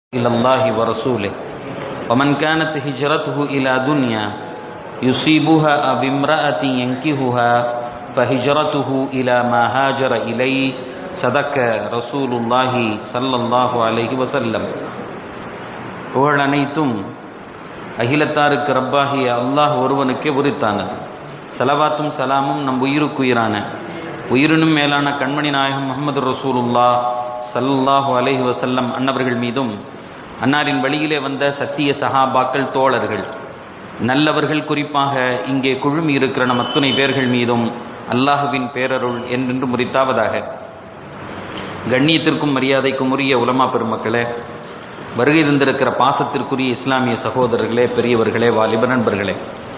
إلى الله ورسوله ومن كانت هجرته إلى دنيا يصيبها أو امرأة ينكهها فهجرته إلى ما هاجر إليه صدق رسول الله صلى الله عليه وسلم புகழ் அனைத்தும் அகிலத்தாருக்கு ரப்பாகிய அல்லாஹ் ஒருவனுக்கே உரித்தானது சலவாத்தும் சலாமும் நம் உயிருக்குயிரான உயிரினும் மேலான கண்மணி நாயகம் முகமது ரசூலுல்லா சல்லாஹூ அலைஹி வசல்லம் அன்னவர்கள் மீதும் அன்னாரின் வழியிலே வந்த சத்திய சஹாபாக்கள் தோழர்கள் நல்லவர்கள் குறிப்பாக இங்கே குழுமி இருக்கிற நம் அத்துணை பேர்கள் மீதும் அல்லாஹுவின் பேரருள் என்றென்று முறித்தாவதாக கண்ணியத்திற்கும் மரியாதைக்கும் உரிய உலமா பெருமக்களே வருகை தந்திருக்கிற பாசத்திற்குரிய இஸ்லாமிய சகோதரர்களே பெரியவர்களே வாலிப நண்பர்களே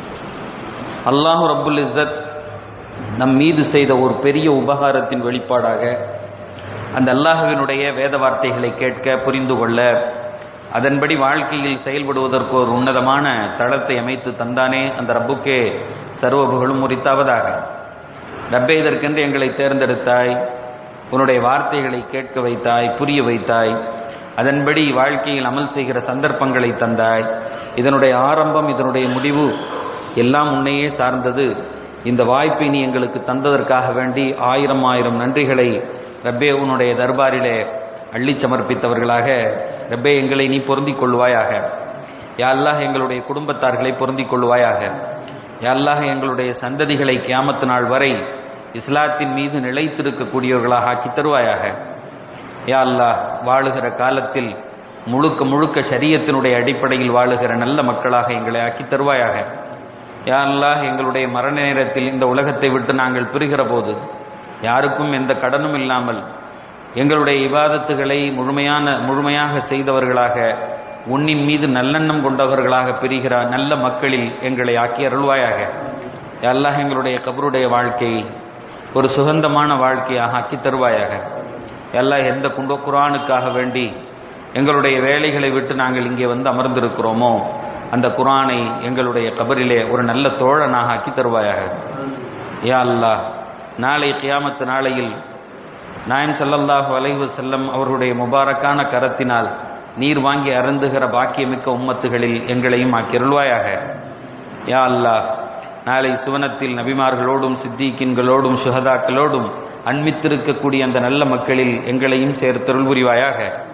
அல்லாஹு ரப்புல் இஸ்ஸத் நம் மீது செய்த ஒரு பெரிய உபகாரத்தின் வெளிப்பாடாக அந்த அல்லாஹுவினுடைய வேத வார்த்தைகளை கேட்க புரிந்து கொள்ள அதன்படி வாழ்க்கையில் செயல்படுவதற்கு ஒரு உன்னதமான தளத்தை அமைத்து தந்தானே அந்த ரப்புக்கே சர்வ புகழும் முறித்தாவதாக ரப்பே இதற்கென்று எங்களை தேர்ந்தெடுத்தாய் உன்னுடைய வார்த்தைகளை கேட்க வைத்தாய் புரிய வைத்தாய் அதன்படி வாழ்க்கையில் அமல் செய்கிற சந்தர்ப்பங்களை தந்தாய் இதனுடைய ஆரம்பம் இதனுடைய முடிவு எல்லாம் உன்னையே சார்ந்தது இந்த வாய்ப்பை நீ எங்களுக்கு தந்ததற்காக வேண்டி ஆயிரம் ஆயிரம் நன்றிகளை ரப்பே உன்னுடைய தர்பாரிலே அள்ளி சமர்ப்பித்தவர்களாக ரப்பே எங்களை நீ பொருந்திக் கொள்வாயாக யாழ்லாக எங்களுடைய குடும்பத்தார்களை பொருந்திக் கொள்வாயாக யாழ்லாக எங்களுடைய சந்ததிகளை கியாமத்து நாள் வரை இஸ்லாத்தின் மீது நிலைத்திருக்கக்கூடியவர்களாக ஆக்கி தருவாயாக யா அல்லா வாழுகிற காலத்தில் முழுக்க முழுக்க சரியத்தினுடைய அடிப்படையில் வாழுகிற நல்ல மக்களாக எங்களை ஆக்கி தருவாயாக யா அல்லாஹ் எங்களுடைய மரண நேரத்தில் இந்த உலகத்தை விட்டு நாங்கள் பிரிகிற போது யாருக்கும் எந்த கடனும் இல்லாமல் எங்களுடைய இவாதத்துகளை முழுமையான முழுமையாக செய்தவர்களாக உன்னின் மீது நல்லெண்ணம் கொண்டவர்களாக பிரிகிற நல்ல மக்களில் எங்களை ஆக்கி அருள்வாயாக அல்லாஹ் எங்களுடைய கபருடைய வாழ்க்கையை ஒரு சுகந்தமான வாழ்க்கையாக ஆக்கி தருவாயாக எல்லாம் எந்த குண்டோ குரானுக்காக வேண்டி எங்களுடைய வேலைகளை விட்டு நாங்கள் இங்கே வந்து அமர்ந்திருக்கிறோமோ அந்த குரானை எங்களுடைய கபரிலே ஒரு நல்ல தோழனாக ஆக்கி தருவாயாக யா அல்லா நாளை கியாமத்து நாளையில் நாயம் சல்லல்லாஹு அலைவு செல்லம் அவர்களுடைய முபாரக்கான கரத்தினால் நீர் வாங்கி அருந்துகிற பாக்கியமிக்க உம்மத்துகளில் எங்களையும் ஆக்கிருள்வாயாக யா அல்லா நாளை சுவனத்தில் நபிமார்களோடும் சித்திகின்களோடும் சுகதாக்களோடும் அன்மித்திருக்கக்கூடிய அந்த நல்ல மக்களில் எங்களையும் சேர்த்தருள் புரிவாயாக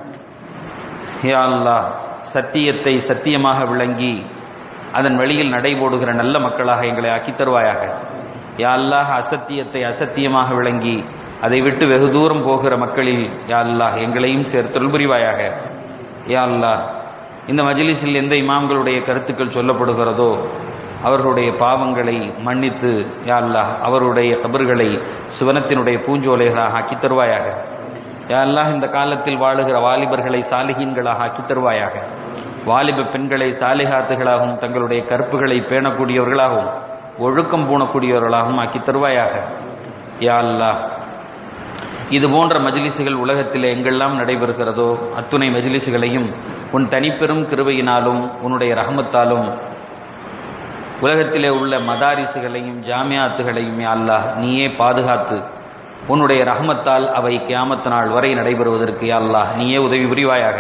யா அல்லா சத்தியத்தை சத்தியமாக விளங்கி அதன் வழியில் நடைபோடுகிற நல்ல மக்களாக எங்களை ஆக்கி தருவாயாக யா அல்லாஹ் அசத்தியத்தை அசத்தியமாக விளங்கி அதை விட்டு வெகு தூரம் போகிற மக்களில் யா அல்லாஹ் எங்களையும் சேர்த்தருள் புரிவாயாக யா அல்லாஹ் இந்த மஜிலிஸில் எந்த இமாம்களுடைய கருத்துக்கள் சொல்லப்படுகிறதோ அவர்களுடைய பாவங்களை மன்னித்து யா அல்லாஹ் அவருடைய கபர்களை சுவனத்தினுடைய பூஞ்சோலைகளாக ஆக்கி தருவாயாக யா அல்லாஹ் இந்த காலத்தில் வாழுகிற வாலிபர்களை சாலிகீன்களாக ஆக்கி தருவாயாக வாலிப பெண்களை சாலிகாத்துகளாகவும் தங்களுடைய கற்புகளை பேணக்கூடியவர்களாகவும் ஒழுக்கம் பூணக்கூடியவர்களாகவும் ஆக்கி தருவாயாக யா அல்லாஹ் இது போன்ற மஜிலிசுகள் உலகத்தில் எங்கெல்லாம் நடைபெறுகிறதோ அத்துணை மஜிலிசுகளையும் உன் தனிப்பெரும் கிருபையினாலும் உன்னுடைய ரஹமத்தாலும் உலகத்திலே உள்ள மதாரிசுகளையும் ஜாமியாத்துகளையும் அல்லாஹ் நீயே பாதுகாத்து உன்னுடைய ரஹமத்தால் அவை கியாமத்து நாள் வரை நடைபெறுவதற்கு அல்லாஹ் நீயே உதவி புரிவாயாக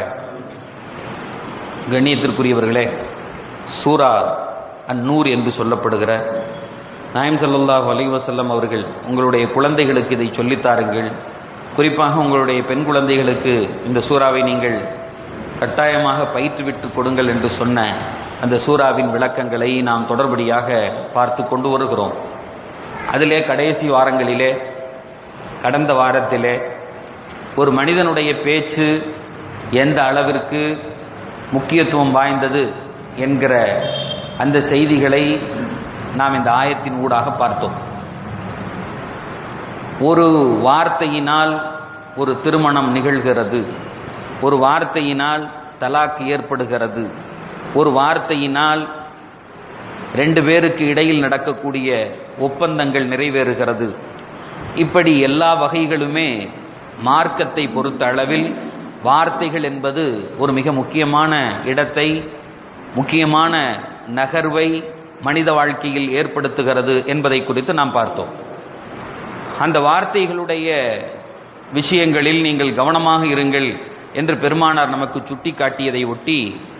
கண்ணியத்திற்குரியவர்களே சூரா அந்நூர் என்று சொல்லப்படுகிற நாயம் சல்லாஹ் அலைவசல்லம் அவர்கள் உங்களுடைய குழந்தைகளுக்கு இதை சொல்லித்தாருங்கள் குறிப்பாக உங்களுடைய பெண் குழந்தைகளுக்கு இந்த சூறாவை நீங்கள் கட்டாயமாக பயிற்றுவிட்டு கொடுங்கள் என்று சொன்ன அந்த சூறாவின் விளக்கங்களை நாம் தொடர்படியாக பார்த்து கொண்டு வருகிறோம் அதிலே கடைசி வாரங்களிலே கடந்த வாரத்திலே ஒரு மனிதனுடைய பேச்சு எந்த அளவிற்கு முக்கியத்துவம் வாய்ந்தது என்கிற அந்த செய்திகளை நாம் இந்த ஆயத்தின் ஊடாக பார்த்தோம் ஒரு வார்த்தையினால் ஒரு திருமணம் நிகழ்கிறது ஒரு வார்த்தையினால் தலாக்கு ஏற்படுகிறது ஒரு வார்த்தையினால் ரெண்டு பேருக்கு இடையில் நடக்கக்கூடிய ஒப்பந்தங்கள் நிறைவேறுகிறது இப்படி எல்லா வகைகளுமே மார்க்கத்தை பொறுத்த அளவில் வார்த்தைகள் என்பது ஒரு மிக முக்கியமான இடத்தை முக்கியமான நகர்வை மனித வாழ்க்கையில் ஏற்படுத்துகிறது என்பதை குறித்து நாம் பார்த்தோம் அந்த வார்த்தைகளுடைய விஷயங்களில் நீங்கள் கவனமாக இருங்கள் என்று பெருமானார் நமக்கு சுட்டி காட்டியதை ஒட்டி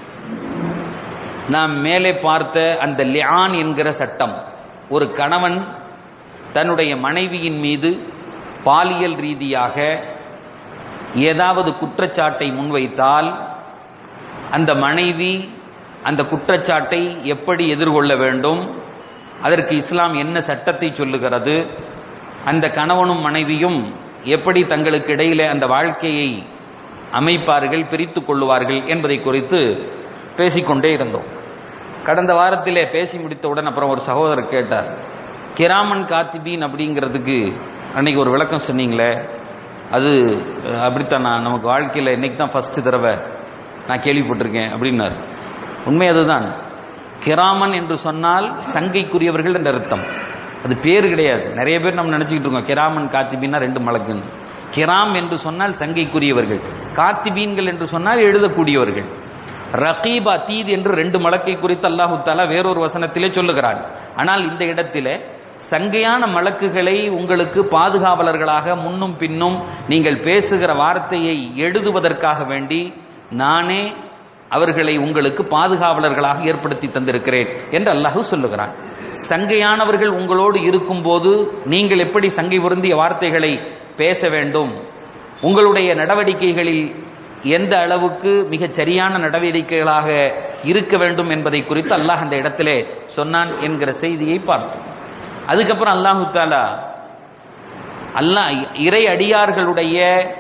நாம் மேலே பார்த்த அந்த லியான் என்கிற சட்டம் ஒரு கணவன் தன்னுடைய மனைவியின் மீது பாலியல் ரீதியாக ஏதாவது குற்றச்சாட்டை முன்வைத்தால் அந்த மனைவி அந்த குற்றச்சாட்டை எப்படி எதிர்கொள்ள வேண்டும் அதற்கு இஸ்லாம் என்ன சட்டத்தை சொல்லுகிறது அந்த கணவனும் மனைவியும் எப்படி தங்களுக்கு இடையிலே அந்த வாழ்க்கையை அமைப்பார்கள் பிரித்து கொள்ளுவார்கள் என்பதை குறித்து பேசிக்கொண்டே இருந்தோம் கடந்த வாரத்திலே பேசி முடித்தவுடன் அப்புறம் ஒரு சகோதரர் கேட்டார் கிராமன் காத்திபீன் அப்படிங்கிறதுக்கு அன்னைக்கு ஒரு விளக்கம் சொன்னீங்களே அது அஹ், அப்படித்தான் நான் நமக்கு வாழ்க்கையில் இன்னைக்கு தான் ஃபர்ஸ்ட் தடவை நான் கேள்விப்பட்டிருக்கேன் அப்படின்னார் உண்மை அதுதான் கிராமன் என்று சொன்னால் சங்கைக்குரியவர்கள் என்ற அர்த்தம் அது பேர் கிடையாது நிறைய பேர் நம்ம நினைச்சுக்கிட்டு இருக்கோம் கிராமன் காத்திபீன்னா ரெண்டு மலக்குன்னு கிராம் என்று சொன்னால் சங்கைக்குரியவர்கள் காத்திபீன்கள் என்று சொன்னால் எழுதக்கூடியவர்கள் ரகீப் அதீத் என்று ரெண்டு மலக்கை குறித்து அல்லாஹு தாலா வேறொரு வசனத்திலே சொல்லுகிறான் ஆனால் இந்த இடத்திலே சங்கையான மலக்குகளை உங்களுக்கு பாதுகாவலர்களாக முன்னும் பின்னும் நீங்கள் பேசுகிற வார்த்தையை எழுதுவதற்காக வேண்டி நானே அவர்களை உங்களுக்கு பாதுகாவலர்களாக ஏற்படுத்தி தந்திருக்கிறேன் என்று அல்லாஹ் சொல்லுகிறான் சங்கையானவர்கள் உங்களோடு இருக்கும்போது நீங்கள் எப்படி சங்கை பொருந்திய வார்த்தைகளை பேச வேண்டும் உங்களுடைய நடவடிக்கைகளில் எந்த அளவுக்கு மிகச் சரியான நடவடிக்கைகளாக இருக்க வேண்டும் என்பதை குறித்து அல்லாஹ் அந்த இடத்திலே சொன்னான் என்கிற செய்தியை பார்த்தோம் அதுக்கப்புறம் அல்லாஹு தாலா அல்லாஹ் இறை அடியார்களுடைய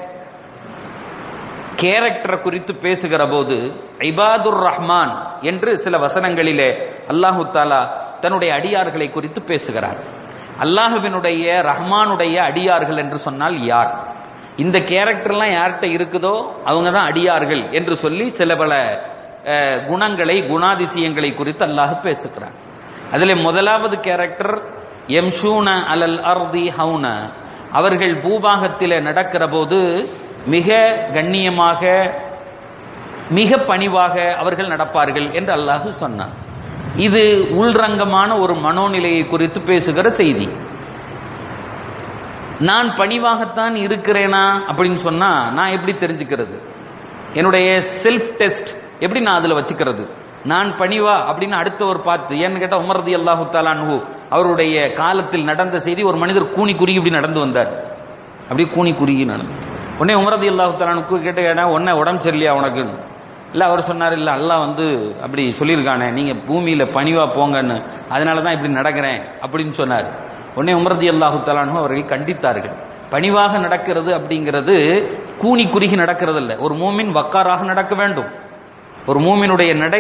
கேரக்டரை குறித்து பேசுகிற போது ஐபாதுர் ரஹ்மான் என்று சில வசனங்களிலே அல்லாஹு தாலா தன்னுடைய அடியார்களை குறித்து பேசுகிறார் அல்லாஹுவினுடைய ரஹ்மானுடைய அடியார்கள் என்று சொன்னால் யார் இந்த கேரக்டர்லாம் யார்கிட்ட இருக்குதோ அவங்க தான் அடியார்கள் என்று சொல்லி சில பல அஹ், குணங்களை குணாதிசயங்களை குறித்து அல்லாஹ் பேசுகிறார் அதில் முதலாவது கேரக்டர் எம்ஷூன அலல் அர்தி ஹவுன அவர்கள் பூபாகத்தில் நடக்கிற போது மிக கண்ணியமாக மிக பணிவாக அவர்கள் நடப்பார்கள் என்று அல்லாஹ் சொன்னான் இது உள்ரங்கமான ஒரு மனோநிலையை குறித்து பேசுகிற செய்தி நான் பணிவாகத்தான் இருக்கிறேனா அப்படின்னு சொன்னா நான் எப்படி தெரிஞ்சுக்கிறது என்னுடைய செல்ஃப் டெஸ்ட் எப்படி நான் அதுல வச்சுக்கிறது நான் பணிவா அப்படின்னு அடுத்தவர் பார்த்து ஏன்னு கேட்டா உமரதி அல்லாஹு தாலான்ஹு அவருடைய காலத்தில் நடந்த செய்தி ஒரு மனிதர் கூனி குறுகி இப்படி நடந்து வந்தார் அப்படியே கூனி குறுகி நடந்து உடனே உமரதி அல்லாஹு தாலானுக்கு கேட்ட கேட்டா உடனே உடம்பு சரியில்லையா உனக்கு இல்ல அவர் சொன்னார் இல்ல அல்லாஹ் வந்து அப்படி சொல்லியிருக்கானே நீங்க பூமியில பணிவா போங்கன்னு அதனால தான் இப்படி நடக்கிறேன் அப்படின்னு சொன்னார் உடனே உமரதி அல்லாஹு தாலானு அவர்கள் கண்டித்தார்கள் பணிவாக நடக்கிறது அப்படிங்கிறது கூனி குறுகி நடக்கிறது இல்ல ஒரு மூமின் வக்காராக நடக்க வேண்டும் ஒரு மூமினுடைய நடை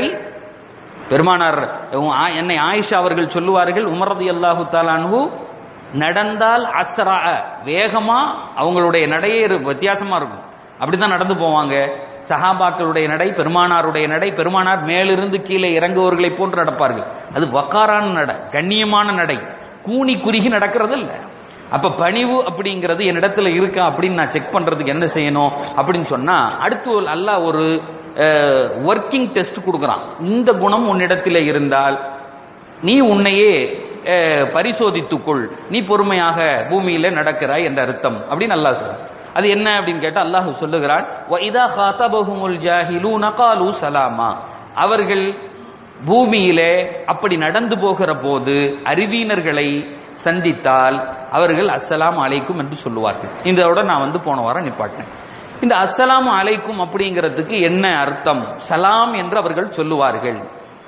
பெருமானார் ஆ- என்னை ஆயிஷா அவர்கள் சொல்லுவார்கள் உமரதி அல்லாஹு தாலானு நடந்தால் அஸ்ரா வேகமா அவங்களுடைய நடையே இரு- வித்தியாசமா இருக்கும் அப்படிதான் நடந்து போவாங்க சஹாபாக்களுடைய நடை பெருமானாருடைய நடை பெருமானார் மேலிருந்து கீழே இறங்குவவர்களை போன்று நடப்பார்கள் அது வக்காரான நடை கண்ணியமான நடை கூனி குறுகி நடக்கிறது இல்ல அப்ப பணிவு அப்படிங்கிறது என்னிடத்துல இருக்கா அப்படின்னு நான் செக் பண்றதுக்கு என்ன செய்யணும் அப்படின்னு சொன்னா அடுத்து ஒரு அல்லாஹ் ஒரு ஒர்க்கிங் டெஸ்ட் கொடுக்குறான் இந்த குணம் உன்னிடத்தில் இருந்தால் நீ உன்னையே அஹ், பரிசோதித்துக்கொள் நீ பொறுமையாக பூமியில நடக்கிறாய் என்ற அர்த்தம் அப்படின்னு அல்லாஹ் சொல்றான் அது என்ன அப்படின்னு கேட்டா அல்லாஹ் சொல்லுகிறான் "வஇதா காத்தபஹுமுல் ஜாஹிலூன காலு சலாமா அவர்கள் பூமியிலே அப்படி நடந்து போகிற போது அறிவீனர்களை சந்தித்தால் அவர்கள் அஸ்ஸலாமு அலைக்கும் என்று சொல்லுவார்கள் இதோட நான் வந்து போன வாரம் நிப்பாட்டினேன் இந்த அஸ்ஸலாமு அலைக்கும் அப்படிங்கிறதுக்கு என்ன அர்த்தம் சலாம் என்று அவர்கள் சொல்லுவார்கள்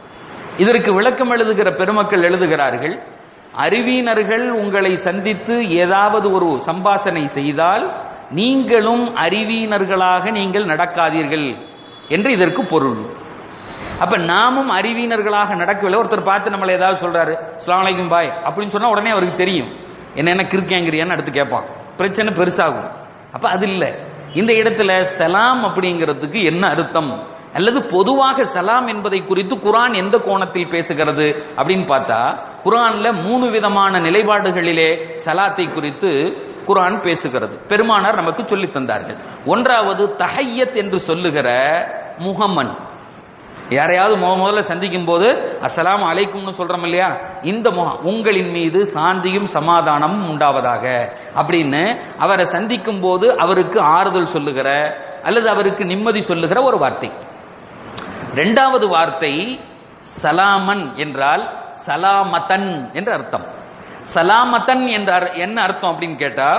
இதற்கு விளக்கம் எழுதுகிற பெருமக்கள் எழுதுகிறார்கள் அறிவீனர்கள் உங்களை சந்தித்து ஏதாவது ஒரு சம்பாசனை செய்தால் நீங்களும் அறிவீனர்களாக நீங்கள் நடக்காதீர்கள் என்று இதற்கு பொருள் அப்ப நாமும் அறிவீனர்களாக நடக்கவில்லை ஒருத்தர் பார்த்து நம்மளை ஏதாவது சொல்றாரு "அஸ்ஸலாமு அலைக்கும் பாய் அப்படின்னு சொன்னா உடனே அவருக்கு தெரியும் என்ன என்ன கிறுக்கேங்கிறியான்னு அடுத்து கேட்பான் பிரச்சனை பெருசாகும் அப்ப அது இல்லை இந்த இடத்துல சலாம் அப்படிங்கிறதுக்கு என்ன அர்த்தம் அல்லது பொதுவாக சலாம் என்பதை குறித்து குர்ஆன் எந்த கோணத்தில் பேசுகிறது அப்படின்னு பார்த்தா குர்ஆன்ல மூணு விதமான நிலைப்பாடுகளிலே சலாத்தை குறித்து குர்ஆன் பேசுகிறது பெருமானார் நமக்கு சொல்லித் தந்தார்கள் ஒன்றாவது தஹய்யத் என்று சொல்லுகிற முகமன் யாரையாவது முத முதல்ல சந்திக்கும் போது அஸ்ஸலாமு அலைக்கும்னு சொல்றோம் இல்லையா இந்த முகம் உங்களின் மீது சாந்தியும் சமாதானமும் உண்டாவதாக அப்படின்னு அவரை சந்திக்கும் போது அவருக்கு ஆறுதல் சொல்லுகிற அல்லது அவருக்கு நிம்மதி சொல்லுகிற ஒரு வார்த்தை இரண்டாவது வார்த்தை சலாமன் என்றால் சலாமதன் என்று அர்த்தம் சலாமதன் என்ற அர்- என்ன அர்த்தம் அப்படின்னு கேட்டா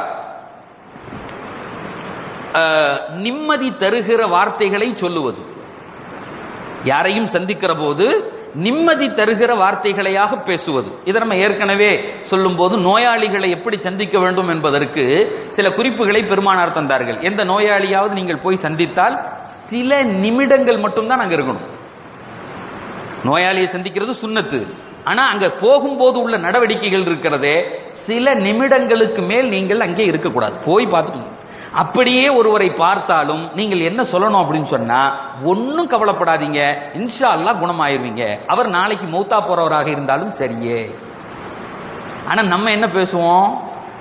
அஹ், நிம்மதி தருகிற வார்த்தைகளை சொல்லுவது யாரையும் சந்திக்கிற போது நிம்மதி தருகிற வார்த்தைகளையாக பேசுவது இதை நம்ம ஏற்கனவே சொல்லும்போது நோயாளிகளை எப்படி சந்திக்க வேண்டும் என்பதற்கு சில குறிப்புகளை பெருமானார் தந்தார்கள் எந்த நோயாளியாவது நீங்கள் போய் சந்தித்தால் சில நிமிடங்கள் மட்டும்தான் அங்க இருக்கணும் நோயாளியை சந்திக்கிறது சுன்னத்து ஆனா அங்க போகும்போது உள்ள நடவடிக்கைகள் இருக்கிறதே சில நிமிடங்களுக்கு மேல் நீங்கள் அங்கே இருக்கக்கூடாது போய் பார்த்துட்டு அப்படியே ஒருவரை பார்த்தாலும் நீங்கள் என்ன சொல்லணும் அப்படின்னு சொன்னா ஒன்னும் கவலைப்படாதீங்க இன்ஷா அல்லாஹ் குணமாயிருவீங்க அவர் நாளைக்கு மௌத்தா போறவராக இருந்தாலும் சரியே ஆனா நம்ம என்ன பேசுவோம்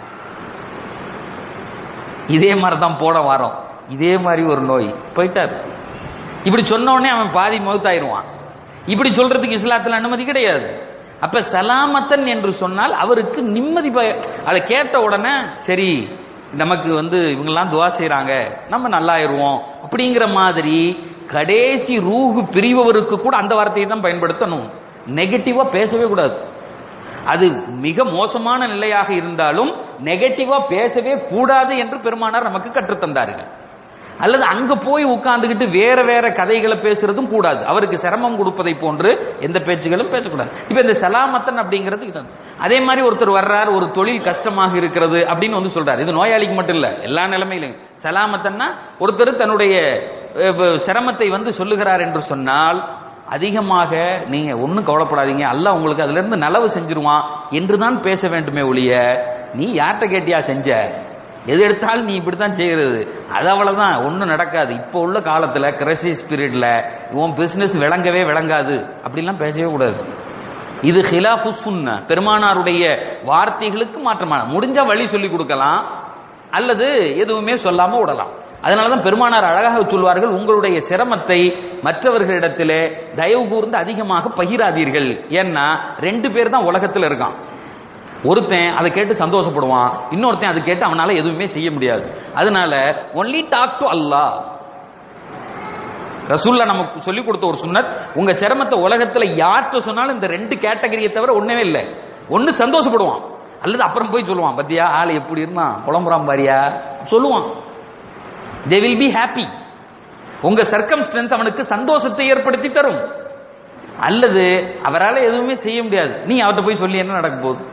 இதே மாதிரி தான் போட வாரோம் இதே மாதிரி ஒரு நோய் போயிட்டார் இப்படி சொன்ன உடனே அவன் பாதி மௌத்தாயிருவான் இப்படி சொல்றதுக்கு இஸ்லாத்துல அனுமதி கிடையாது அப்ப சலாமத்தன் என்று சொன்னால் அவருக்கு நிம்மதி பய- அதை கேட்ட உடனே சரி நமக்கு வந்து இவங்கெல்லாம் துவா செய்றாங்க நம்ம நல்லாயிருவோம் அப்படிங்கிற மாதிரி கடைசி ரூஹு பிரிபவருக்கு கூட அந்த வார்த்தையை தான் பயன்படுத்தணும் நெகட்டிவா பேசவே கூடாது அது மிக மோசமான நிலையாக இருந்தாலும் நெகட்டிவா பேசவே கூடாது என்று பெருமானார் நமக்கு கற்றுத்தந்தார்கள் அல்லது அங்க போய் உட்கார்ந்துகிட்டு வேற வேற கதைகளை பேசுறதும் கூடாது அவருக்கு சிரமம் கொடுப்பதை போன்று எந்த பேச்சுகளும் பேசக்கூடாது இப்ப இந்த சலாமத்தன் அப்படிங்கிறது இது அதே மாதிரி ஒருத்தர் வர்றார் ஒரு தொழில் கஷ்டமாக இருக்கிறது அப்படின்னு வந்து சொல்றாரு இது நோயாளிக்கு மட்டும் இல்ல எல்லா நிலைமையிலும் சலாமத்தன்னா ஒருத்தர் தன்னுடைய அஹ், சிரமத்தை வந்து சொல்லுகிறார் என்று சொன்னால் அதிகமாக நீங்க ஒன்றும் கவலைப்படாதீங்க அல்லாஹ் உங்களுக்கு அதுல இருந்து நலவு செஞ்சிருவான் என்றுதான் பேச வேண்டுமே ஒழிய நீ யார்கிட்ட கேட்டியா செஞ்ச எது எடுத்தாலும் நீ இப்படித்தான் செய்கிறது அது அவ்வளவுதான் ஒன்றும் நடக்காது இப்போ உள்ள காலத்துல கிரைசிஸ் பீரியட்ல உன் பிசினஸ் விளங்கவே விளங்காது அப்படிலாம் பேசவே கூடாது இது ஹிலாஃபு சுன்ன பெருமானாருடைய வார்த்தைகளுக்கு மாற்றமான முடிஞ்சா வழி சொல்லி கொடுக்கலாம் அல்லது எதுவுமே சொல்லாம விடலாம் அதனாலதான் பெருமானார் அழகாக சொல்வார்கள் உங்களுடைய சிரமத்தை மற்றவர்களிடத்திலே தயவு கூர்ந்து அதிகமாக பகிராதீர்கள் ஏன்னா ரெண்டு பேர் தான் உலகத்தில் இருக்கான் ஒருத்தன் அதை கேட்டு சந்தோஷப்படுவான் இன்னொருத்தன் அதை கேட்டு அவனால எதுவுமே செய்ய முடியாது அதனால ஒன்லி டாக் டு அல்லாஹ் ரசூல்லா நமக்கு சொல்லி கொடுத்த ஒரு சுன்னத் உங்க சிரமத்தை உலகத்துல யார்கிட்ட சொன்னாலும் இந்த ரெண்டு கேட்டகரியை தவிர ஒண்ணவே இல்லை ஒண்ணு சந்தோஷப்படுவான் அல்லது அப்புறம் போய் சொல்லுவான் பத்தியா ஆள் எப்படி இருந்தான் புலம்புறான் பாரியா சொல்லுவான் தே வில் பி ஹாப்பி உங்க சர்க்கம்ஸ்டன்ஸ் அவனுக்கு சந்தோஷத்தை ஏற்படுத்தி தரும் அல்லது அவரால் எதுவுமே செய்ய முடியாது நீ அவர்கிட்ட போய் சொல்லி என்ன நடக்க போகுது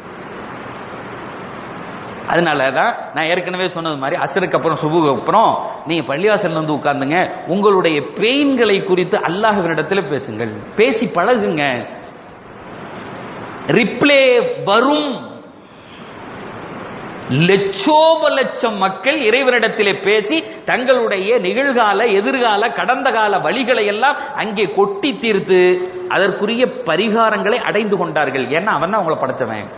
அதனால தான் நான் ஏற்கனவே சொன்னது மாதிரி அசருக்கு அப்புறம் சுபுக்கு அப்புறம் நீங்க பள்ளிவாசல்ல வந்து உட்கார்ந்துங்க உங்களுடைய பெயின்களை குறித்து அல்லாஹ்வினிடத்தில் பேசுங்கள் பேசி பழகுங்க ரிப்ளே வரும் லட்சோப லட்சம் மக்கள் இறைவனிடத்திலே பேசி தங்களுடைய நிகழ்கால எதிர்கால கடந்த கால வழிகளை எல்லாம் அங்கே கொட்டி தீர்த்து அதற்குரிய பரிகாரங்களை அடைந்து கொண்டார்கள் ஏன்னா அவன் தான் அவங்கள படைச்சவன்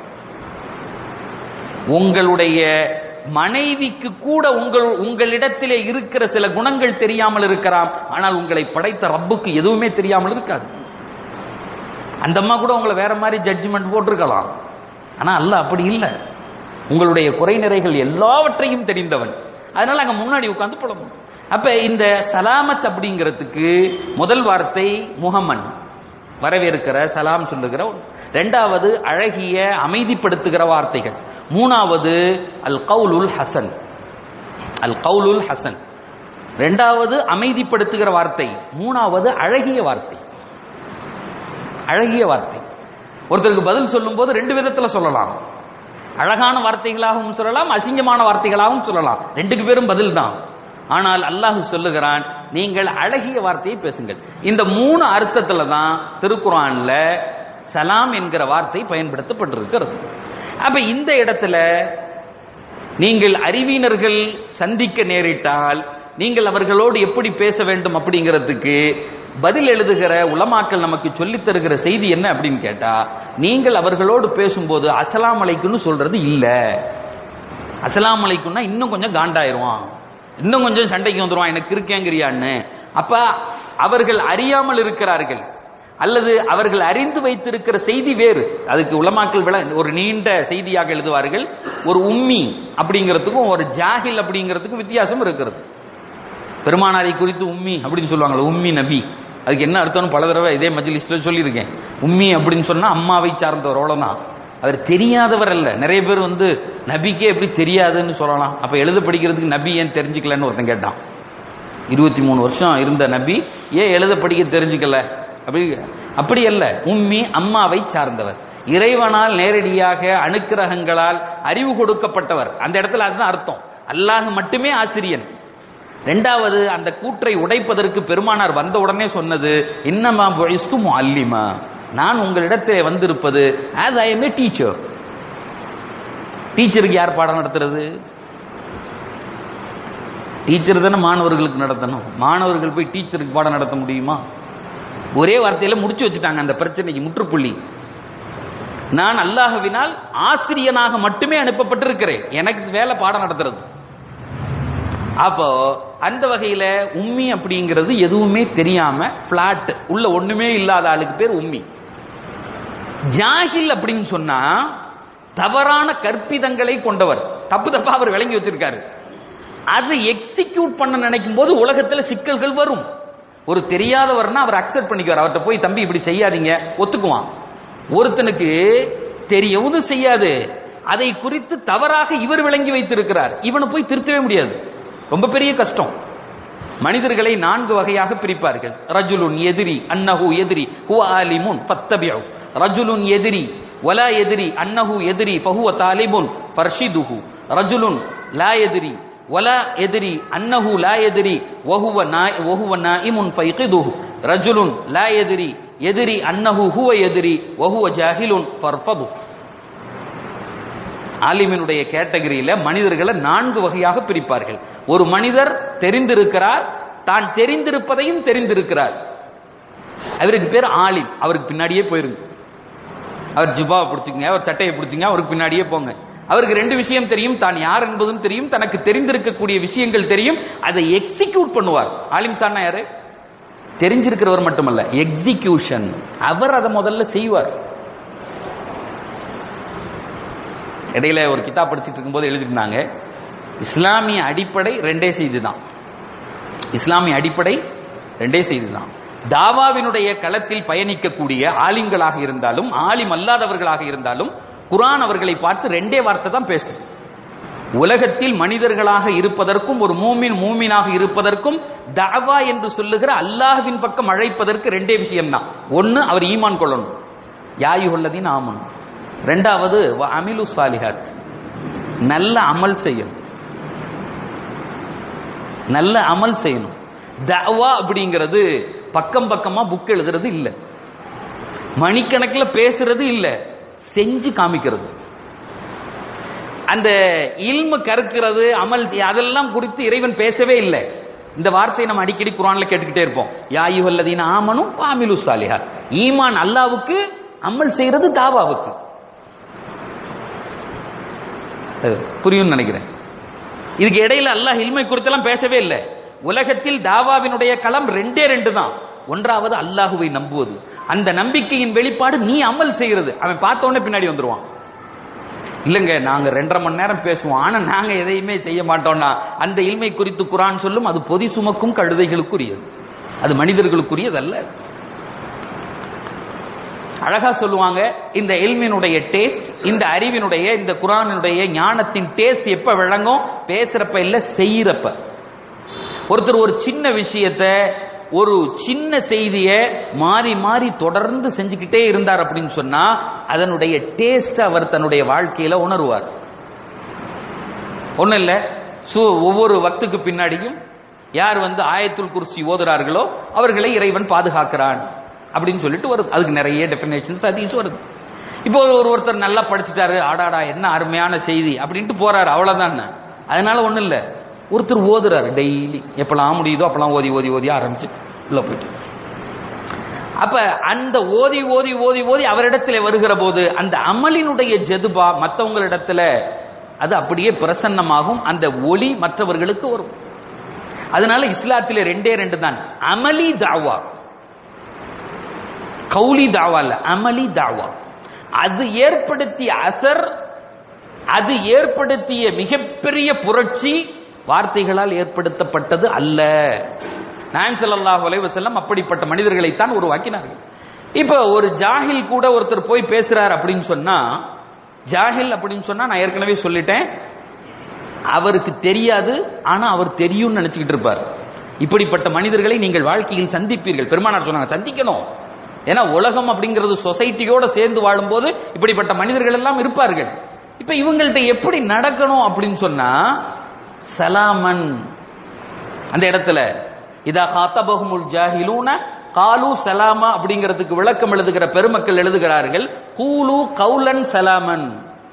உங்களுடைய மனைவிக்கு கூட உங்கள் உங்களிடத்திலே இருக்கிற சில குணங்கள் தெரியாமல் இருக்கலாம் ஆனால் உங்களை படைத்த ரப்புக்கு எதுவுமே தெரியாமல் இருக்காது அந்த அம்மா கூட உங்களை வேற மாதிரி ஜட்ஜ்மெண்ட் போட்டிருக்கலாம் ஆனா அல்ல அப்படி இல்லை உங்களுடைய குறை நிறைகள் எல்லாவற்றையும் தெரிந்தவன் அதனால அங்க முன்னாடி உட்கார்ந்து புலம்பும் அப்ப இந்த சலாமத் அப்படிங்கிறதுக்கு முதல் வார்த்தை முகமன் வரவேற்கிற சலாம் சொல்லுகிற ஒன்று. ரெண்டாவது அழகிய அமைதிப்படுத்துகிற வார்த்தைகள் மூணாவது அல் கவுலுல் ஹசன் அல் கவுலுல் ஹசன் ரெண்டாவது அமைதிப்படுத்துகிற வார்த்தை மூணாவது அழகிய வார்த்தை அழகிய வார்த்தை ஒருத்தருக்கு பதில் சொல்லும்போது ரெண்டு விதத்துல சொல்லலாம் அழகான வார்த்தைகளாகவும் சொல்லலாம் அசிங்கமான வார்த்தைகளாகவும் சொல்லலாம் ரெண்டுக்கு பேரும் பதில் தான் ஆனால் அல்லாஹ் சொல்லுகிறான் நீங்கள் அழகிய வார்த்தையை பேசுங்கள் இந்த மூணு அர்த்தத்துல தான் திருக்குறான்ல சலாம் என்கிற வார்த்தை பயன்படுத்தப்பட்டிருக்கிறது அப்ப இந்த இடத்துல நீங்கள் அறிவினர்கள் சந்திக்க நேரிட்டால் நீங்கள் அவர்களோடு எப்படி பேச வேண்டும் அப்படிங்கிறதுக்கு பதில் எழுதுகிற உலமாக்கள் நமக்கு சொல்லித் தருகிற செய்தி என்ன அப்படின்னு கேட்டா நீங்கள் அவர்களோடு பேசும்போது அஸ்ஸலாமு அலைக்கும்னு சொல்றது இல்ல அஸ்ஸலாமு அலைக்கும்னா இன்னும் கொஞ்சம் காண்டாயிருவான் இன்னும் கொஞ்சம் சண்டைக்கு வந்துருவான் எனக்கு இருக்கேங்கிறியான்னு அப்ப அவர்கள் அறியாமல் இருக்கிறார்கள் அல்லது அவர்கள் அறிந்து வைத்திருக்கிற செய்தி வேறு அதுக்கு உலமாக்கள் விள ஒரு நீண்ட செய்தியாக எழுதுவார்கள் ஒரு உம்மி அப்படிங்கிறதுக்கும் ஒரு ஜாகில் அப்படிங்கிறதுக்கும் வித்தியாசம் இருக்கிறது பெருமானாரை குறித்து உம்மி அப்படின்னு சொல்லுவாங்களே உம்மி நபி அதுக்கு என்ன அர்த்தம்னு பல தடவை இதே மஜ்லிஸ்ல சொல்லியிருக்கேன் உம்மி அப்படின்னு சொன்னா அம்மாவை சார்ந்தவர் அவ்வளவுதான் அவர் தெரியாதவர் அல்ல நிறைய பேர் வந்து நபிக்கே எப்படி தெரியாதுன்னு சொல்லலாம் அப்ப எழுத படிக்கிறதுக்கு நபி ஏன் தெரிஞ்சுக்கலன்னு ஒருத்தன் கேட்டான் இருபத்தி மூணு வருஷம் இருந்த நபி ஏன் எழுத படிக்க தெரிஞ்சுக்கல அப்படி அப்படி அல்ல உம்மி அம்மாவை சார்ந்தவர் இறைவனால் நேரடியாக அணுக்கிரகங்களால் அறிவு கொடுக்கப்பட்டவர் அந்த இடத்துல அதுதான் அர்த்தம் அல்லாஹ் மட்டுமே ஆசிரியன் ரெண்டாவது அந்த கூற்றை உடைப்பதற்கு பெருமானார் வந்த உடனே சொன்னது இன்னமா பொழிஸ்து அல்லிமா நான் உங்களிடத்தில் வந்திருப்பது as I am a teacher டீச்சருக்கு யார் பாடம் நடத்துறது டீச்சர் தானே மாணவர்களுக்கு நடத்தணும் மாணவர்கள் போய் டீச்சருக்கு பாடம் நடத்த முடியுமா ஒரே வார்த்தையில முடிச்சு வச்சுட்டாங்க அந்த பிரச்சனைக்கு முற்றுப்புள்ளி நான் அல்லாஹ்வினால் ஆசிரியனாக மட்டுமே அனுப்பப்பட்டிருக்கிறேன் எனக்கு வேலை பாடம் நடத்துறது அப்போ அந்த வகையில உம்மி அப்படிங்கிறது எதுவுமே தெரியாம பிளாட் உள்ள ஒண்ணுமே இல்லாத ஆளுக்கு பேர் உம்மி ஜாஹில் அப்படின்னு சொன்னா தவறான கற்பிதங்களை கொண்டவர் தப்பு தப்பா அவர் விளங்கி வச்சிருக்காரு அதை எக்ஸிக்யூட் பண்ண நினைக்கும் போது உலகத்துல சிக்கல்கள் வரும் ஒரு தெரியாதவர்னா அவர் அக்செப்ட் பண்ணிக்குவார் அவர்கிட்ட போய் தம்பி இப்படி செய்யாதீங்க ஒத்துக்குவான் ஒருத்தனுக்கு தெரியவும் செய்யாது அதை குறித்து தவறாக இவர் விளங்கி வைத்திருக்கிறார் இவனை போய் திருத்தவே முடியாது ரொம்ப பெரிய கஷ்டம் மனிதர்களை நான்கு வகையாக பிரிப்பார்கள் ரஜுலுன் எதிரி அன்னஹு எதிரி ஹுவ ஆலிமுன் ஃபத்தபியு ரஜுலுன் எதிரி வலா எதிரி அன்னஹு எதிரி ஃபஹுவ தாலிபுன் ஃபர்ஷிதுஹு ரஜுலுன் லா எதிரி ولا يدري أنه لا يدري وهو نا وهو نائم فيقظه رجل لا يدري يدري أنه هو يدري وهو جاهل فارفضه ஆலிமினுடைய கேட்டகரியில மனிதர்களை நான்கு வகையாக பிரிப்பார்கள் ஒரு மனிதர் தெரிந்திருக்கிறார் தான் தெரிந்திருப்பதையும் தெரிந்திருக்கிறார் அவருக்கு பேர் ஆலிம் அவருக்கு பின்னாடியே போயிருங்க அவர் ஜுபாவை பிடிச்சிங்க அவர் சட்டையை பிடிச்சிங்க அவருக்கு பின்னாடியே போங்க அவருக்கு ரெண்டு விஷயம் தெரியும் தான் யார் என்பதும் தெரியும் தனக்கு தெரிந்திருக்கக்கூடிய விஷயங்கள் தெரியும் அதை எக்ஸிக்யூட் பண்ணுவார் ஆலிம் சார்னா யாரு தெரிஞ்சிருக்கிறவர் மட்டுமல்ல எக்ஸிகியூஷன் அவர் அதை முதல்ல செய்வார் இடையில ஒரு கிதாப் படிச்சுட்டு இருக்கும்போது எழுதிருந்தாங்க இஸ்லாமிய அடிப்படை ரெண்டே செய்தி தான் இஸ்லாமிய அடிப்படை ரெண்டே செய்தி தான் தாவாவினுடைய களத்தில் பயணிக்கக்கூடிய ஆலிம்களாக இருந்தாலும் ஆலிம் அல்லாதவர்களாக இருந்தாலும் குரான் அவர்களை பார்த்து ரெண்டே வார்த்தை தான் பேசு உலகத்தில் மனிதர்களாக இருப்பதற்கும் ஒரு மூமின் மூமினாக இருப்பதற்கும் தாவா என்று சொல்லுகிற அல்லாஹ்வின் பக்கம் அழைப்பதற்கு ரெண்டே விஷயம் தான் ஒன்னு அவர் ஈமான் கொள்ளணும் யாயு உள்ளதின் ஆமன் ரெண்டாவது அமிலு சாலிஹாத் நல்ல அமல் செய்யணும் நல்ல அமல் செய்யணும் தவா அப்படிங்கிறது பக்கம் பக்கமா புக் எழுதுறது இல்ல மணிக்கணக்கில் பேசுறது இல்ல செஞ்சு காமிக்கிறது அந்த இல்மு கற்கிறது அமல் அதெல்லாம் குறித்து இறைவன் பேசவே இல்லை இந்த வார்த்தையை நம்ம அடிக்கடி குரான்ல கேட்டுக்கிட்டே இருப்போம் யாயு வல்லதீன ஆமனும் பாமிலு சாலிஹா ஈமான் அல்லாவுக்கு அமல் செய்யறது தாவாவுக்கு புரியும் நினைக்கிறேன் இதுக்கு இடையில அல்லாஹ் இல்மை குறித்தெல்லாம் பேசவே இல்லை உலகத்தில் தாவாவினுடைய களம் ரெண்டே ரெண்டு தான் ஒன்றாவது அல்லாஹுவை நம்புவது அந்த நம்பிக்கையின் வெளிப்பாடு நீ அமல் செய்யறது அவன் பார்த்த உடனே பின்னாடி வந்துருவான் இல்லைங்க நாங்க ரெண்டரை மணி நேரம் பேசுவோம் ஆனா நாங்க எதையுமே செய்ய மாட்டோம்னா அந்த இல்மை குறித்து குரான் சொல்லும் அது பொதி சுமக்கும் கழுதைகளுக்குரியது அது மனிதர்களுக்குரியதல்ல அழகா சொல்லுவாங்க இந்த எல்மினுடைய டேஸ்ட் இந்த அறிவினுடைய இந்த குரானினுடைய ஞானத்தின் டேஸ்ட் எப்ப விளங்கும் பேசுறப்ப இல்ல செய்யறப்ப ஒருத்தர் ஒரு சின்ன விஷயத்த ஒரு சின்ன செய்திய மாறி மாறி தொடர்ந்து செஞ்சுக்கிட்டே இருந்தார் அப்படின்னு சொன்னா அதனுடைய டேஸ்ட் அவர் தன்னுடைய வாழ்க்கையில உணர்வார் ஒண்ணு இல்ல சு ஒவ்வொரு வக்துக்கு பின்னாடியும் யார் வந்து ஆயத்துல் குர்சி ஓதுறார்களோ அவர்களை இறைவன் பாதுகாக்கிறான் அப்படின்னு சொல்லிட்டு ஒரு அதுக்கு நிறைய டெஃபினேஷன்ஸ் அதீஸ் வருது இப்போ ஒரு ஒருத்தர் நல்லா படிச்சுட்டாரு ஆடாடா என்ன அருமையான செய்தி அப்படின்ட்டு போறாரு அவ்வளவுதான் அதனால ஒண்ணும் இல்ல ஒருத்தர் ஓதுறாரு டெய்லி எப்பெல்லாம் முடியுதோ அப்பெல்லாம் ஓதி ஓதி ஓதி ஆரம்பிச்சு உள்ள போயிட்டு அப்ப அந்த ஓதி ஓதி ஓதி ஓதி அவரிடத்துல வருகிற போது அந்த அமலினுடைய ஜெதுபா மற்றவங்களிடத்துல அது அப்படியே பிரசன்னமாகும் அந்த ஒளி மற்றவர்களுக்கு வரும் அதனால இஸ்லாத்தில ரெண்டே ரெண்டு தான் அமலி தாவா கௌலி தாவா இல்ல அமலி தாவா அது ஏற்படுத்திய அசர் அது ஏற்படுத்திய மிகப்பெரிய புரட்சி வார்த்தைகளால் ஏற்படுத்தப்பட்டது அல்ல நாயம் ஸல்லல்லாஹு அலைஹி வஸல்லம் அப்படிப்பட்ட மனிதர்களைத்தான் உருவாக்கினார்கள் இப்ப ஒரு ஜாஹில் கூட ஒருத்தர் போய் பேசுறார் அப்படின்னு சொன்னா ஜாஹில் அப்படின்னு சொன்னா நான் ஏற்கனவே சொல்லிட்டேன் அவருக்கு தெரியாது ஆனா அவர் தெரியும்னு நினைச்சுக்கிட்டு இருப்பார் இப்படிப்பட்ட மனிதர்களை நீங்கள் வாழ்க்கையில் சந்திப்பீர்கள் பெருமானார் சொன்னாங்க சந்திக்கணும் ஏன்னா உலகம் அப்படிங்கிறது சொசைட்டியோட சேர்ந்து வாழும்போது இப்படிப்பட்ட மனிதர்கள் எல்லாம் இருப்பார்கள் இப்ப இவங்கள்ட்ட எப்படி நடக்கணும் அப்படின்னு சொன்னா சலாமன் அந்த இடத்துல இதா காத்தபகுமுல் ஜாஹிலூன காலு சலாமா அப்படிங்கிறதுக்கு விளக்கம் எழுதுகிற பெருமக்கள் எழுதுகிறார்கள் கூலு கவுலன் சலாமன்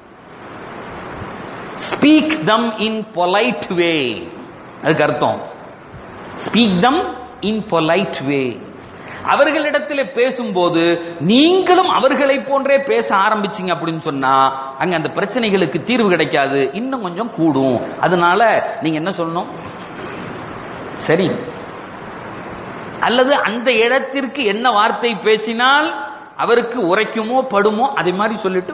ஸ்பீக் தம் இன் பொலைட் வே அதுக்கு அர்த்தம் ஸ்பீக் தம் இன் பொலைட் வே அவர்களிடத்தில் பேசும்போது நீங்களும் அவர்களை போன்றே பேச ஆரம்பிச்சீங்க அப்படின்னு சொன்னா அங்க அந்த பிரச்சனைகளுக்கு தீர்வு கிடைக்காது இன்னும் கொஞ்சம் கூடும் அதனால நீங்க என்ன சொல்லணும் சரி அல்லது அந்த இடத்திற்கு என்ன வார்த்தை பேசினால் அவருக்கு உரைக்குமோ படுமோ அதே மாதிரி சொல்லிட்டு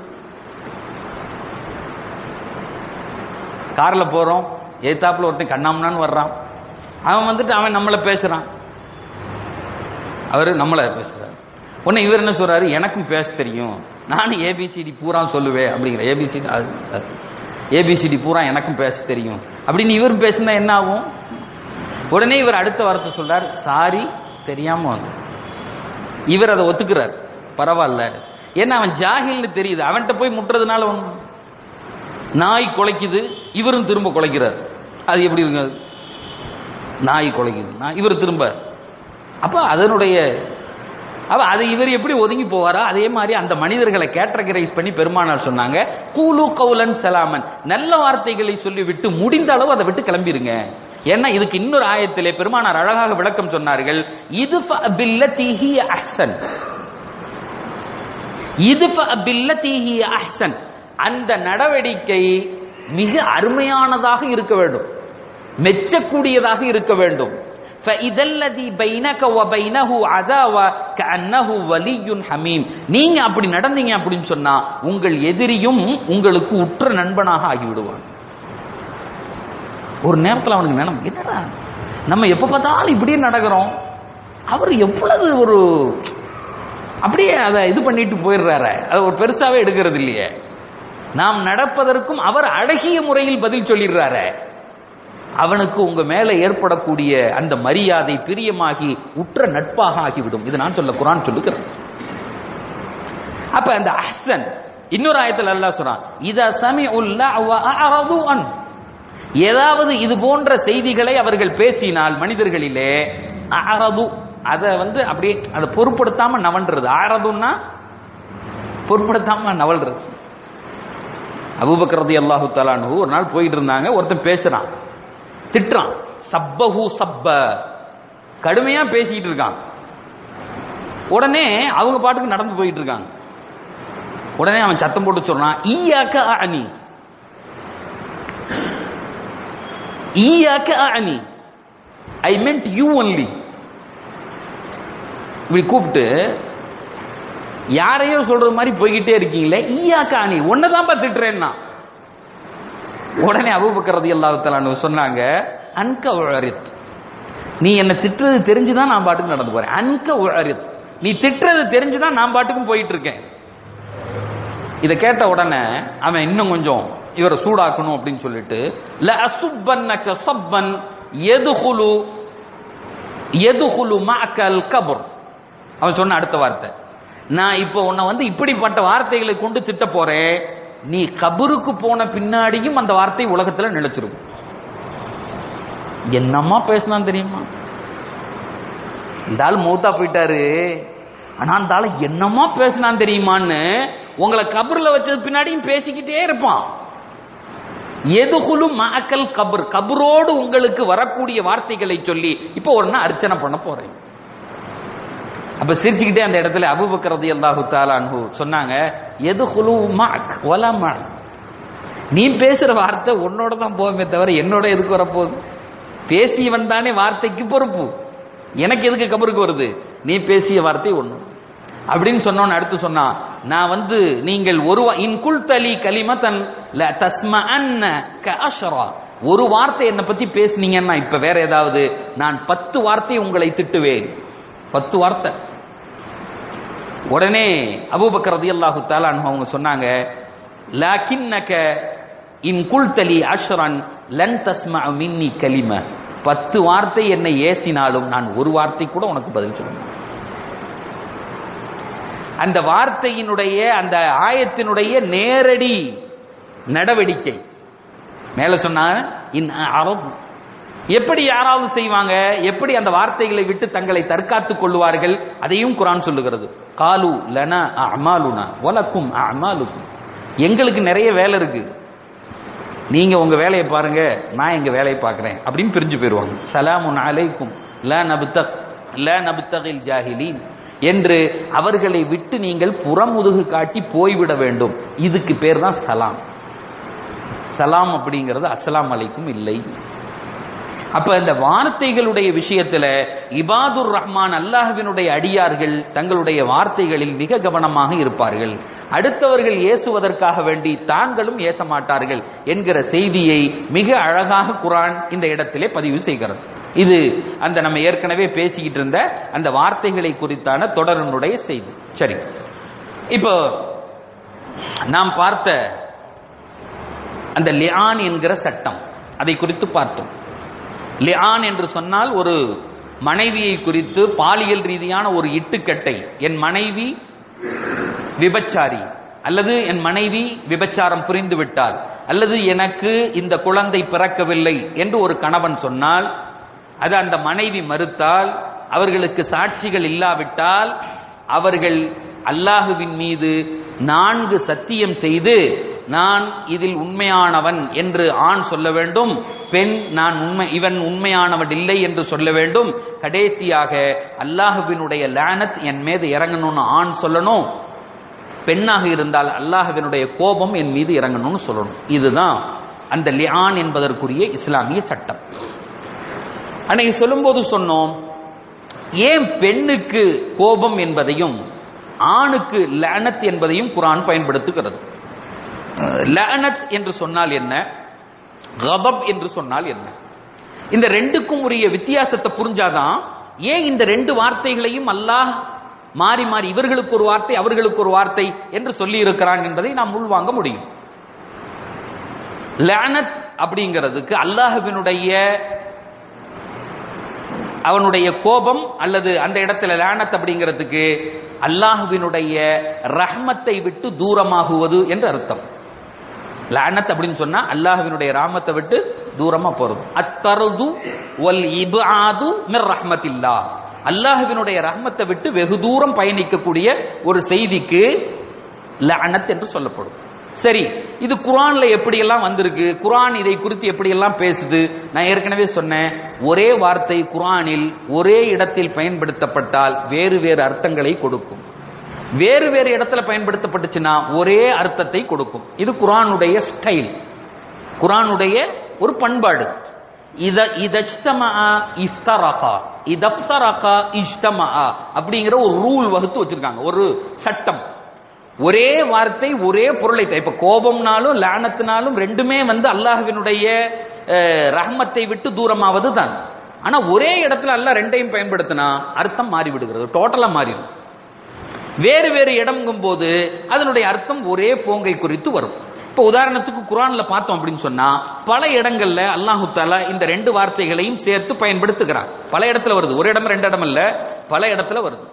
கார்ல போறோம் ஏத்தாப்புல ஒருத்தன் கண்ணாமனான்னு வர்றான் அவன் வந்துட்டு அவன் நம்மளை பேசுறான் அவரு நம்மளை பேசுறாரு உடனே இவர் என்ன சொல்றாரு எனக்கும் பேச தெரியும் நானும் ஏபிசிடி பூரா சொல்லுவேன் அப்படிங்கிற ஏபிசிடி ஏபிசிடி பூரா எனக்கும் பேச தெரியும் அப்படின்னு இவர் பேசினா என்ன ஆகும் உடனே இவர் அடுத்த வார்த்தை சொல்றார் சாரி தெரியாம வந்து இவர் அதை ஒத்துக்கிறார் பரவாயில்ல ஏன்னா அவன் ஜாகில்னு தெரியுது அவன்கிட்ட போய் முட்டுறதுனால ஒண்ணு நாய் குலைக்குது இவரும் திரும்ப குலைக்கிறார் அது எப்படி இருக்கு அது? நாய் குலைக்குது நான் இவர் திரும்ப அப்ப அதனுடைய அப்ப அதை இவர் எப்படி ஒதுங்கி போவாரா அதே மாதிரி அந்த மனிதர்களை கேட்டகரைஸ் பண்ணி பெருமானார் சொன்னாங்க கூலு கவுலன் சலாமன் நல்ல வார்த்தைகளை சொல்லி விட்டு முடிந்த அளவு அதை விட்டு கிளம்பிருங்க ஏன்னா இதுக்கு இன்னொரு ஆயத்திலே பெருமானார் அழகாக விளக்கம் சொன்னார்கள் இது பில்லத்திஹி அஹ்சன் இது பில்லத்திஹி அஹ்சன் அந்த நடவடிக்கை மிக அருமையானதாக இருக்க வேண்டும் மெச்சக்கூடியதாக இருக்க வேண்டும் فَإِذَا الَّذِي بَيْنَكَ وَبَيْنَهُ عَدَاوَةٌ كَأَنَّهُ وَلِيٌّ حَمِيمٌ நீங்க அப்படி நடந்தீங்க அப்படின்னு சொன்னா உங்கள் எதிரியும் உங்களுக்கு உற்ற நண்பனாக ஆகிவிடுவான் ஒரு நேரத்தில் அவனுக்கு நினைவு என்னடா நம்ம எப்ப பார்த்தாலும் இப்படியே நடக்கிறோம் அவர் எவ்வளவு ஒரு அப்படியே அதை இது பண்ணிட்டு போயிடுறாரு அது ஒரு பெருசாவே எடுக்கிறது இல்லையே நாம் நடப்பதற்கும் அவர் அழகிய முறையில் பதில் சொல்லிடுறாரு அவனுக்கு உங்க மேல ஏற்படக்கூடிய அந்த மரியாதை பிரியமாகி உற்ற நட்பாக ஆகிவிடும் இது நான் சொல்ல குரான் சொல்லுகிறேன் அப்ப அந்த அஹ்சன் இன்னொரு ஆயத்தில் அல்லாஹ் சொல்றான் இத சமி அன் ஏதாவது இது போன்ற செய்திகளை அவர்கள் பேசினால் மனிதர்களிலே அரது அதை வந்து அப்படியே அதை பொருட்படுத்தாம நவன்றது ஆறதுன்னா பொருட்படுத்தாம நவல்றது அபூபக்கர் ரதி அல்லாஹு தலானு ஒரு நாள் போயிட்டு இருந்தாங்க ஒருத்தன் பேசுறான் திட்டுறான் சப்பஹு சப்ப கடுமையா பேசிட்டு இருக்கான் உடனே அவங்க பாட்டுக்கு நடந்து போயிட்டு இருக்காங்க உடனே அவன் சத்தம் போட்டு சொல்றான் ஈயாக்க அணி ஈயாக்க அணி ஐ மென்ட் யூ ஒன்லி இப்படி கூப்பிட்டு யாரையோ சொல்றது மாதிரி போய்கிட்டே இருக்கீங்களே ஈயாக்க அணி ஒன்னதான்ப்பா திட்டுறேன்னா உடனே அபூபக்கரது அல்லாஹு சொன்னாங்க அன்க உழரித் நீ என்ன திட்டுறது தெரிஞ்சுதான் நான் பாட்டுக்கு நடந்து போறேன் அன்க உழரித் நீ திட்டுறது தெரிஞ்சுதான் நான் பாட்டுக்கும் போயிட்டு இருக்கேன் இதை கேட்ட உடனே அவன் இன்னும் கொஞ்சம் இவரை சூடாக்கணும் அப்படின்னு சொல்லிட்டு ல அசுப்பன்னக சப்பன் எதுகுலு எதுகுலு மாக்கல் கபுர் அவன் சொன்ன அடுத்த வார்த்தை நான் இப்போ உன்னை வந்து இப்படிப்பட்ட வார்த்தைகளை கொண்டு திட்ட போறேன் நீ கபருக்கு போன பின்னாடியும் அந்த வார்த்தை உலகத்துல நிலைச்சிருக்கும் என்னம்மா பேசினான் தெரியுமா இந்த ஆள் மௌத்தா போயிட்டாரு ஆனா அந்த ஆள் என்னம்மா பேசினான் தெரியுமான்னு உங்களை கபர்ல வச்சது பின்னாடியும் பேசிக்கிட்டே இருப்பான் எதுகுலு மாக்கல் கபர் கபரோடு உங்களுக்கு வரக்கூடிய வார்த்தைகளை சொல்லி இப்போ ஒரு நாள் அர்ச்சனை பண்ண போறேன் அப்ப சிரிச்சுக்கிட்டே அந்த இடத்துல அபுபக்கரது அல்லாஹு தாலான்ஹு சொன்னாங்க எது குழு மாக் ஒலா மாக் நீ பேசுற வார்த்தை உன்னோட தான் போகுமே தவிர என்னோட எதுக்கு வரப்போகுது பேசியவன் தானே வார்த்தைக்கு பொறுப்பு எனக்கு எதுக்கு கபருக்கு வருது நீ பேசிய வார்த்தை ஒண்ணு அப்படின்னு சொன்னோன்னு அடுத்து சொன்னா நான் வந்து நீங்கள் ஒரு இன் குல் தலி கலிமத்தன் ல தஸ்ம அன்ன க அஷரா ஒரு வார்த்தை என்னை பத்தி பேசுனீங்கன்னா இப்ப வேற ஏதாவது நான் பத்து வார்த்தை உங்களை திட்டுவேன் பத்து வார்த்தை உடனே அபூபக்கர் ரதியல்லாஹு தஆலா அன்ஹு அவங்க சொன்னாங்க லாக்கின்னக இன் குல்தலி அஷ்ரன் லன் தஸ்மஅ மின்னி கலிம பத்து வார்த்தை என்னை ஏசினாலும் நான் ஒரு வார்த்தை கூட உனக்கு பதில் சொல்லுவேன் அந்த வார்த்தையினுடைய அந்த ஆயத்தினுடைய நேரடி நடவடிக்கை மேல சொன்னா இன் அரபு எப்படி யாராவது செய்வாங்க எப்படி அந்த வார்த்தைகளை விட்டு தங்களை தற்காத்துக் கொள்வார்கள் அதையும் குரான் சொல்லுகிறது காலு லன அமாலுனா வலக்கும் அமாலுக்கும் எங்களுக்கு நிறைய வேலை இருக்கு நீங்க உங்க வேலையை பாருங்க நான் எங்க வேலையை பார்க்கிறேன் அப்படின்னு பிரிஞ்சு போயிருவாங்க சலாமுன் அலைக்கும் ல நபுத்தக் ல நபுத்தகில் ஜாஹிலீன் என்று அவர்களை விட்டு நீங்கள் புறமுதுகு காட்டி போய்விட வேண்டும் இதுக்கு பேர் தான் சலாம் சலாம் அப்படிங்கிறது அஸ்ஸலாம் அலைக்கும் இல்லை அப்ப இந்த வார்த்தைகளுடைய விஷயத்துல இபாதுர் ரஹ்மான் அல்லாஹ்வினுடைய அடியார்கள் தங்களுடைய வார்த்தைகளில் மிக கவனமாக இருப்பார்கள் அடுத்தவர்கள் ஏசுவதற்காக வேண்டி தாங்களும் ஏச மாட்டார்கள் என்கிற செய்தியை மிக அழகாக குரான் இந்த இடத்திலே பதிவு செய்கிறது இது அந்த நம்ம ஏற்கனவே பேசிக்கிட்டு இருந்த அந்த வார்த்தைகளை குறித்தான தொடரனுடைய செய்தி சரி இப்போ நாம் பார்த்த அந்த லியான் என்கிற சட்டம் அதை குறித்து பார்த்தோம் லியான் என்று சொன்னால் ஒரு மனைவியை குறித்து பாலியல் ரீதியான ஒரு இட்டுக்கட்டை என் மனைவி விபச்சாரி அல்லது என் மனைவி விபச்சாரம் புரிந்து விட்டால் அல்லது எனக்கு இந்த குழந்தை பிறக்கவில்லை என்று ஒரு கணவன் சொன்னால் அது அந்த மனைவி மறுத்தால் அவர்களுக்கு சாட்சிகள் இல்லாவிட்டால் அவர்கள் அல்லாஹுவின் மீது நான்கு சத்தியம் செய்து நான் இதில் உண்மையானவன் என்று ஆண் சொல்ல வேண்டும் பெண் நான் உண்மை இவன் உண்மையானவன் இல்லை என்று சொல்ல வேண்டும் கடைசியாக அல்லாஹுவினுடைய லானத் என் மீது இறங்கணும்னு ஆண் சொல்லணும் பெண்ணாக இருந்தால் அல்லாஹுவினுடைய கோபம் என் மீது இறங்கணும்னு சொல்லணும் இதுதான் அந்த லியான் என்பதற்குரிய இஸ்லாமிய சட்டம் அன்னைக்கு சொல்லும்போது சொன்னோம் ஏன் பெண்ணுக்கு கோபம் என்பதையும் ஆணுக்கு லானத் என்பதையும் குரான் பயன்படுத்துகிறது லானத் என்று சொன்னால் என்ன கபப் என்று சொன்னால் என்ன இந்த ரெண்டுக்கும் உரிய வித்தியாசத்தை புரிஞ்சாதான் ஏன் இந்த ரெண்டு வார்த்தைகளையும் அல்லாஹ் மாறி மாறி இவர்களுக்கு ஒரு வார்த்தை அவர்களுக்கு ஒரு வார்த்தை என்று சொல்லி இருக்கிறான் என்பதை நாம் உள்வாங்க முடியும் லானத் அப்படிங்கிறதுக்கு அல்லாஹுவினுடைய அவனுடைய கோபம் அல்லது அந்த இடத்துல லானத் அப்படிங்கிறதுக்கு அல்லாஹுவினுடைய ரஹ்மத்தை விட்டு தூரமாகுவது என்று அர்த்தம் லானத் அப்படின்னு சொன்னா அல்லாஹுவினுடைய ராமத்தை விட்டு தூரமா போறது அத்தருது ஒல் இபாது மிர் ரஹ்மத்தில்லா அல்லாஹுவினுடைய ரஹ்மத்தை விட்டு வெகு தூரம் பயணிக்கக்கூடிய ஒரு செய்திக்கு லானத் என்று சொல்லப்படும் சரி இது குரான்ல எப்படியெல்லாம் வந்திருக்கு குரான் இதை குறித்து எப்படியெல்லாம் பேசுது நான் ஏற்கனவே சொன்னேன் ஒரே வார்த்தை குரானில் ஒரே இடத்தில் பயன்படுத்தப்பட்டால் வேறு வேறு அர்த்தங்களை கொடுக்கும் வேறு வேறு இடத்துல பயன்படுத்தப்பட்டுச்சுன்னா ஒரே அர்த்தத்தை கொடுக்கும் இது குரானுடைய ஸ்டைல் குரானுடைய ஒரு பண்பாடு இத இதஜ்தமா இஃப்தரகா இதப்தரகா இஜ்தமா அப்படிங்கிற ஒரு ரூல் வகுத்து வச்சிருக்காங்க ஒரு சட்டம் ஒரே வார்த்தை ஒரே பொருளை இப்ப கோபம்னாலும் லானத்தினாலும் ரெண்டுமே வந்து அல்லாஹுவினுடைய ரஹ்மத்தை விட்டு தூரமாவது தான் ஆனா ஒரே இடத்துல அல்லாஹ் ரெண்டையும் பயன்படுத்தினா அர்த்தம் மாறி விடுகிறது டோட்டலா மாறிடும் வேறு வேறு இடம்ங்கும் போது அதனுடைய அர்த்தம் ஒரே போங்கை குறித்து வரும் இப்ப உதாரணத்துக்கு குரான்ல பார்த்தோம் அப்படின்னு சொன்னா பல இடங்கள்ல அல்லாஹு தாலா இந்த ரெண்டு வார்த்தைகளையும் சேர்த்து பயன்படுத்துகிறார் பல இடத்துல வருது ஒரு இடம் ரெண்டு இடம் இல்ல பல இடத்துல வருது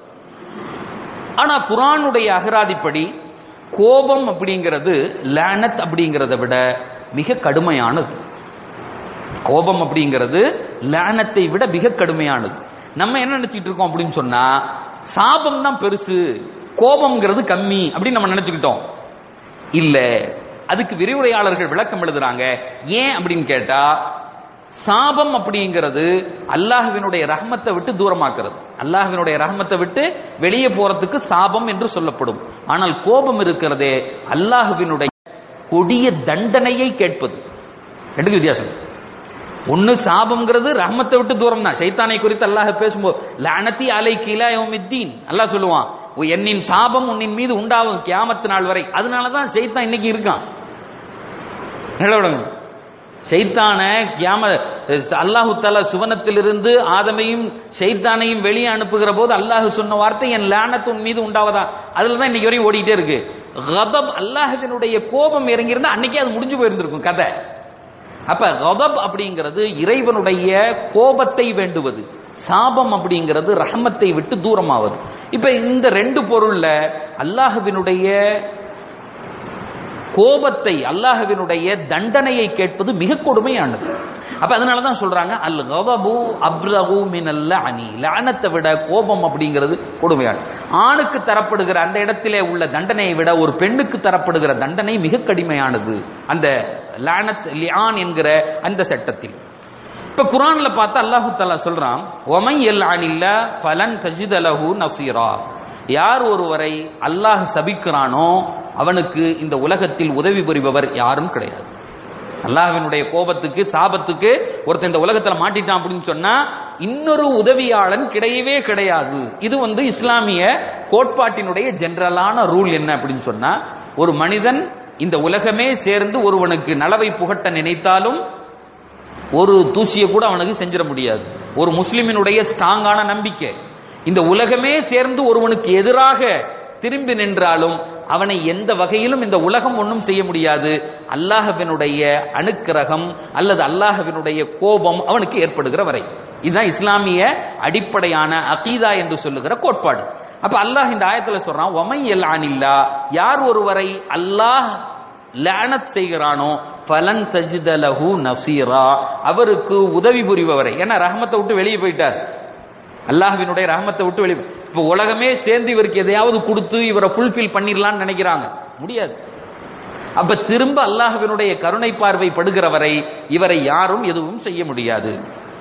ஆனா குரானுடைய அகராதிப்படி கோபம் அப்படிங்கிறது லானத் அப்படிங்கிறத விட மிக கடுமையானது கோபம் அப்படிங்கிறது லானத்தை விட மிக கடுமையானது நம்ம என்ன நினைச்சிட்டு இருக்கோம் அப்படின்னு சொன்னா சாபம் தான் பெருசு கோபம்ங்கிறது கம்மி அப்படின்னு நம்ம நினைச்சுக்கிட்டோம் இல்ல அதுக்கு விரிவுரையாளர்கள் விளக்கம் எழுதுறாங்க ஏன் அப்படின்னு கேட்டா சாபம் அப்படிங்கிறது அல்லாஹுவினுடைய ரஹ்மத்தை விட்டு தூரமாக்குறது அல்லாஹுவினுடைய ரஹ்மத்தை விட்டு வெளியே போறதுக்கு சாபம் என்று சொல்லப்படும் ஆனால் கோபம் இருக்கிறதே அல்லாஹுவினுடைய கொடிய தண்டனையை கேட்பது ரெண்டுக்கு வித்தியாசம் ஒன்னு சாபம்ங்கிறது ரஹ்மத்தை விட்டு தூரம் தான் சைத்தானை குறித்து அல்லாஹ் பேசும்போது லானத்தி அலை கீழா யோமித்தீன் அல்லாஹ் சொல்லுவான் என்னின் சாபம் உன்னின் மீது உண்டாகும் கியாமத்து நாள் வரை அதனாலதான் சைத்தான் இன்னைக்கு இருக்கான் நிலவிடங்க ஷைத்தான கியாம அல்லாஹு தாலா சுவனத்திலிருந்து ஆதமையும் ஷைத்தானையும் வெளியே அனுப்புகிற போது அல்லாஹ் சொன்ன வார்த்தை என் லானத்து உன் மீது உண்டாவதா அதுல தான் இன்னைக்கு வரையும் ஓடிட்டே இருக்கு கதப் அல்லாஹினுடைய கோபம் இறங்கியிருந்தா அன்னைக்கே அது முடிஞ்சு போயிருந்திருக்கும் கதை அப்ப கதப் அப்படிங்கிறது இறைவனுடைய கோபத்தை வேண்டுவது சாபம் அப்படிங்கிறது ரஹமத்தை விட்டு தூரமாவது இப்ப இந்த ரெண்டு பொருள்ல அல்லாஹுவினுடைய கோபத்தை அல்லாஹுவினுடைய தண்டனையை கேட்பது மிக கொடுமையானது அப்ப அதனால தான் சொல்றாங்க அல் கவபு அப்ரகு மினல்ல அனி லானத்தை விட கோபம் அப்படிங்கிறது கொடுமையானது ஆணுக்கு தரப்படுகிற அந்த இடத்திலே உள்ள தண்டனையை விட ஒரு பெண்ணுக்கு தரப்படுகிற தண்டனை மிக கடுமையானது அந்த லானத் லியான் என்கிற அந்த சட்டத்தில் இப்ப குரான்ல பார்த்தா அல்லாஹு தாலா சொல்றான் ஒமை எல் அனில்ல பலன் தஜிதலஹு நசீரா யார் ஒருவரை அல்லாஹ் சபிக்கிறானோ அவனுக்கு இந்த உலகத்தில் உதவி புரிபவர் யாரும் கிடையாது அல்லாஹ்வினுடைய கோபத்துக்கு சாபத்துக்கு ஒருத்தன் இந்த உலகத்துல மாட்டிட்டான் அப்படின்னு சொன்னா இன்னொரு உதவியாளன் கிடையவே கிடையாது இது வந்து இஸ்லாமிய கோட்பாட்டினுடைய ஜெனரலான ரூல் என்ன அப்படின்னு சொன்னா ஒரு மனிதன் இந்த உலகமே சேர்ந்து ஒருவனுக்கு நலவை புகட்ட நினைத்தாலும் ஒரு தூசியை கூட அவனுக்கு செஞ்சிட முடியாது ஒரு முஸ்லிமினுடைய ஸ்ட்ராங்கான நம்பிக்கை இந்த உலகமே சேர்ந்து ஒருவனுக்கு எதிராக திரும்பி நின்றாலும் அவனை எந்த வகையிலும் இந்த உலகம் ஒன்றும் செய்ய முடியாது அல்லாஹவினுடைய அணுக்கிரகம் அல்லது அல்லாஹவினுடைய கோபம் அவனுக்கு ஏற்படுகிற வரை இதுதான் இஸ்லாமிய அடிப்படையான அகீதா என்று சொல்லுகிற கோட்பாடு அப்ப அல்லாஹ் இந்த ஆயத்துல சொல்றான் ஒமை எல் அனில்லா யார் ஒருவரை அல்லாஹ் லானத் செய்கிறானோ பலன் தஜிதலஹு நசீரா அவருக்கு உதவி புரிபவரை ஏன்னா ரஹமத்தை விட்டு வெளியே போயிட்டார் அல்லாஹ்வினுடைய ரஹமத்தை விட்டு வெளியே இப்ப உலகமே சேர்ந்து இவருக்கு எதையாவது கொடுத்து இவரை ஃபுல்ஃபில் பண்ணிடலாம்னு நினைக்கிறாங்க முடியாது அப்ப திரும்ப அல்லாஹ்வினுடைய கருணை பார்வை படுகிறவரை இவரை யாரும் எதுவும் செய்ய முடியாது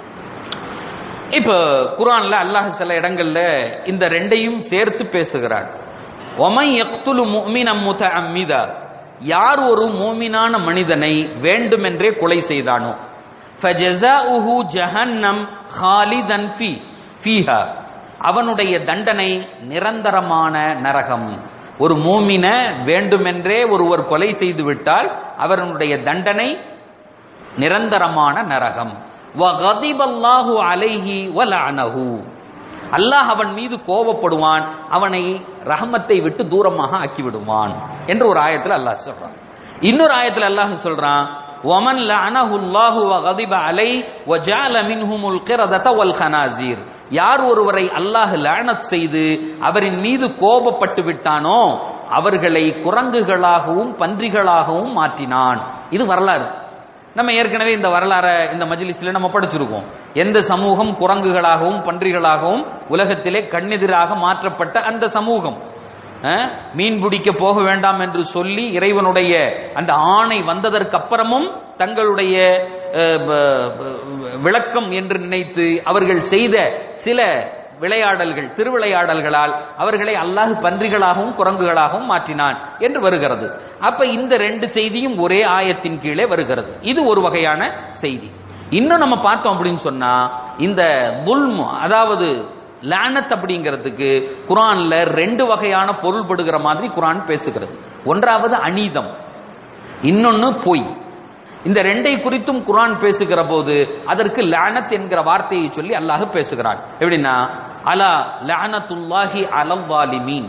இப்ப குரான்ல அல்லாஹ் சில இடங்கள்ல இந்த ரெண்டையும் சேர்த்து பேசுகிறார் ஒமை யக்துலு முஃமினம் முதஅம்மிதா யார் ஒரு மூமினான மனிதனை வேண்டுமென்றே கொலை செய்தானோ ஃபஜஸாஉஹு ஜஹன்னம் ஹாலிதன் ஃபீ ஃபீஹா அவனுடைய தண்டனை நிரந்தரமான நரகம் ஒரு மூமின வேண்டுமென்றே ஒருவர் கொலை செய்து விட்டால் அவருடைய தண்டனை நிரந்தரமான நரகம் வகதிபல்லாஹு அலைஹி வலஅனஹு அல்லாஹ் அவன் மீது கோபப்படுவான் அவனை ரஹமத்தை விட்டு தூரமாக ஆக்கி விடுவான் என்று ஒரு ஆயத்துல அல்லாஹ் சொல்றான் இன்னொரு ஆயத்துல அல்லாஹ் சொல்றான் ومن لعنه الله وغضب عليه وجعل منهم القردة والخنازير யார் ஒருவரை அல்லாஹ் லானத் செய்து அவரின் மீது கோபப்பட்டு விட்டானோ அவர்களை குரங்குகளாகவும் பன்றிகளாகவும் மாற்றினான் இது வரலாறு நம்ம ஏற்கனவே இந்த வரலாறை இந்த மஜ்லிஸ்ல நம்ம படிச்சிருக்கோம் எந்த சமூகம் குரங்குகளாகவும் பன்றிகளாகவும் உலகத்திலே கண்ணெதிராக மாற்றப்பட்ட அந்த சமூகம் அஹ், மீன் பிடிக்க போக வேண்டாம் என்று சொல்லி இறைவனுடைய அந்த ஆணை வந்ததற்கு அப்புறமும் தங்களுடைய அஹ், ப- ப- விளக்கம் என்று நினைத்து அவர்கள் செய்த சில விளையாடல்கள் திருவிளையாடல்களால் அவர்களை அல்லாஹ் பன்றிகளாகவும் குரங்குகளாகவும் மாற்றினான் என்று வருகிறது அப்ப இந்த ரெண்டு செய்தியும் ஒரே ஆயத்தின் கீழே வருகிறது இது ஒரு வகையான செய்தி இன்னும் நம்ம பார்த்தோம் அப்படின்னு சொன்னா இந்த புல்ம் அதாவது லானத் அப்படிங்கிறதுக்கு குரான்ல ரெண்டு வகையான பொருள்படுகிற மாதிரி குரான் பேசுகிறது ஒன்றாவது அநீதம் இன்னொன்னு பொய் இந்த ரெண்டை குறித்தும் குரான் பேசுகிற போது அதற்கு லானத் என்கிற வார்த்தையை சொல்லி அல்லாஹ் பேசுகிறான் எப்படின்னா அலா லானத்துல்லாஹி அலல் வாலிமீன்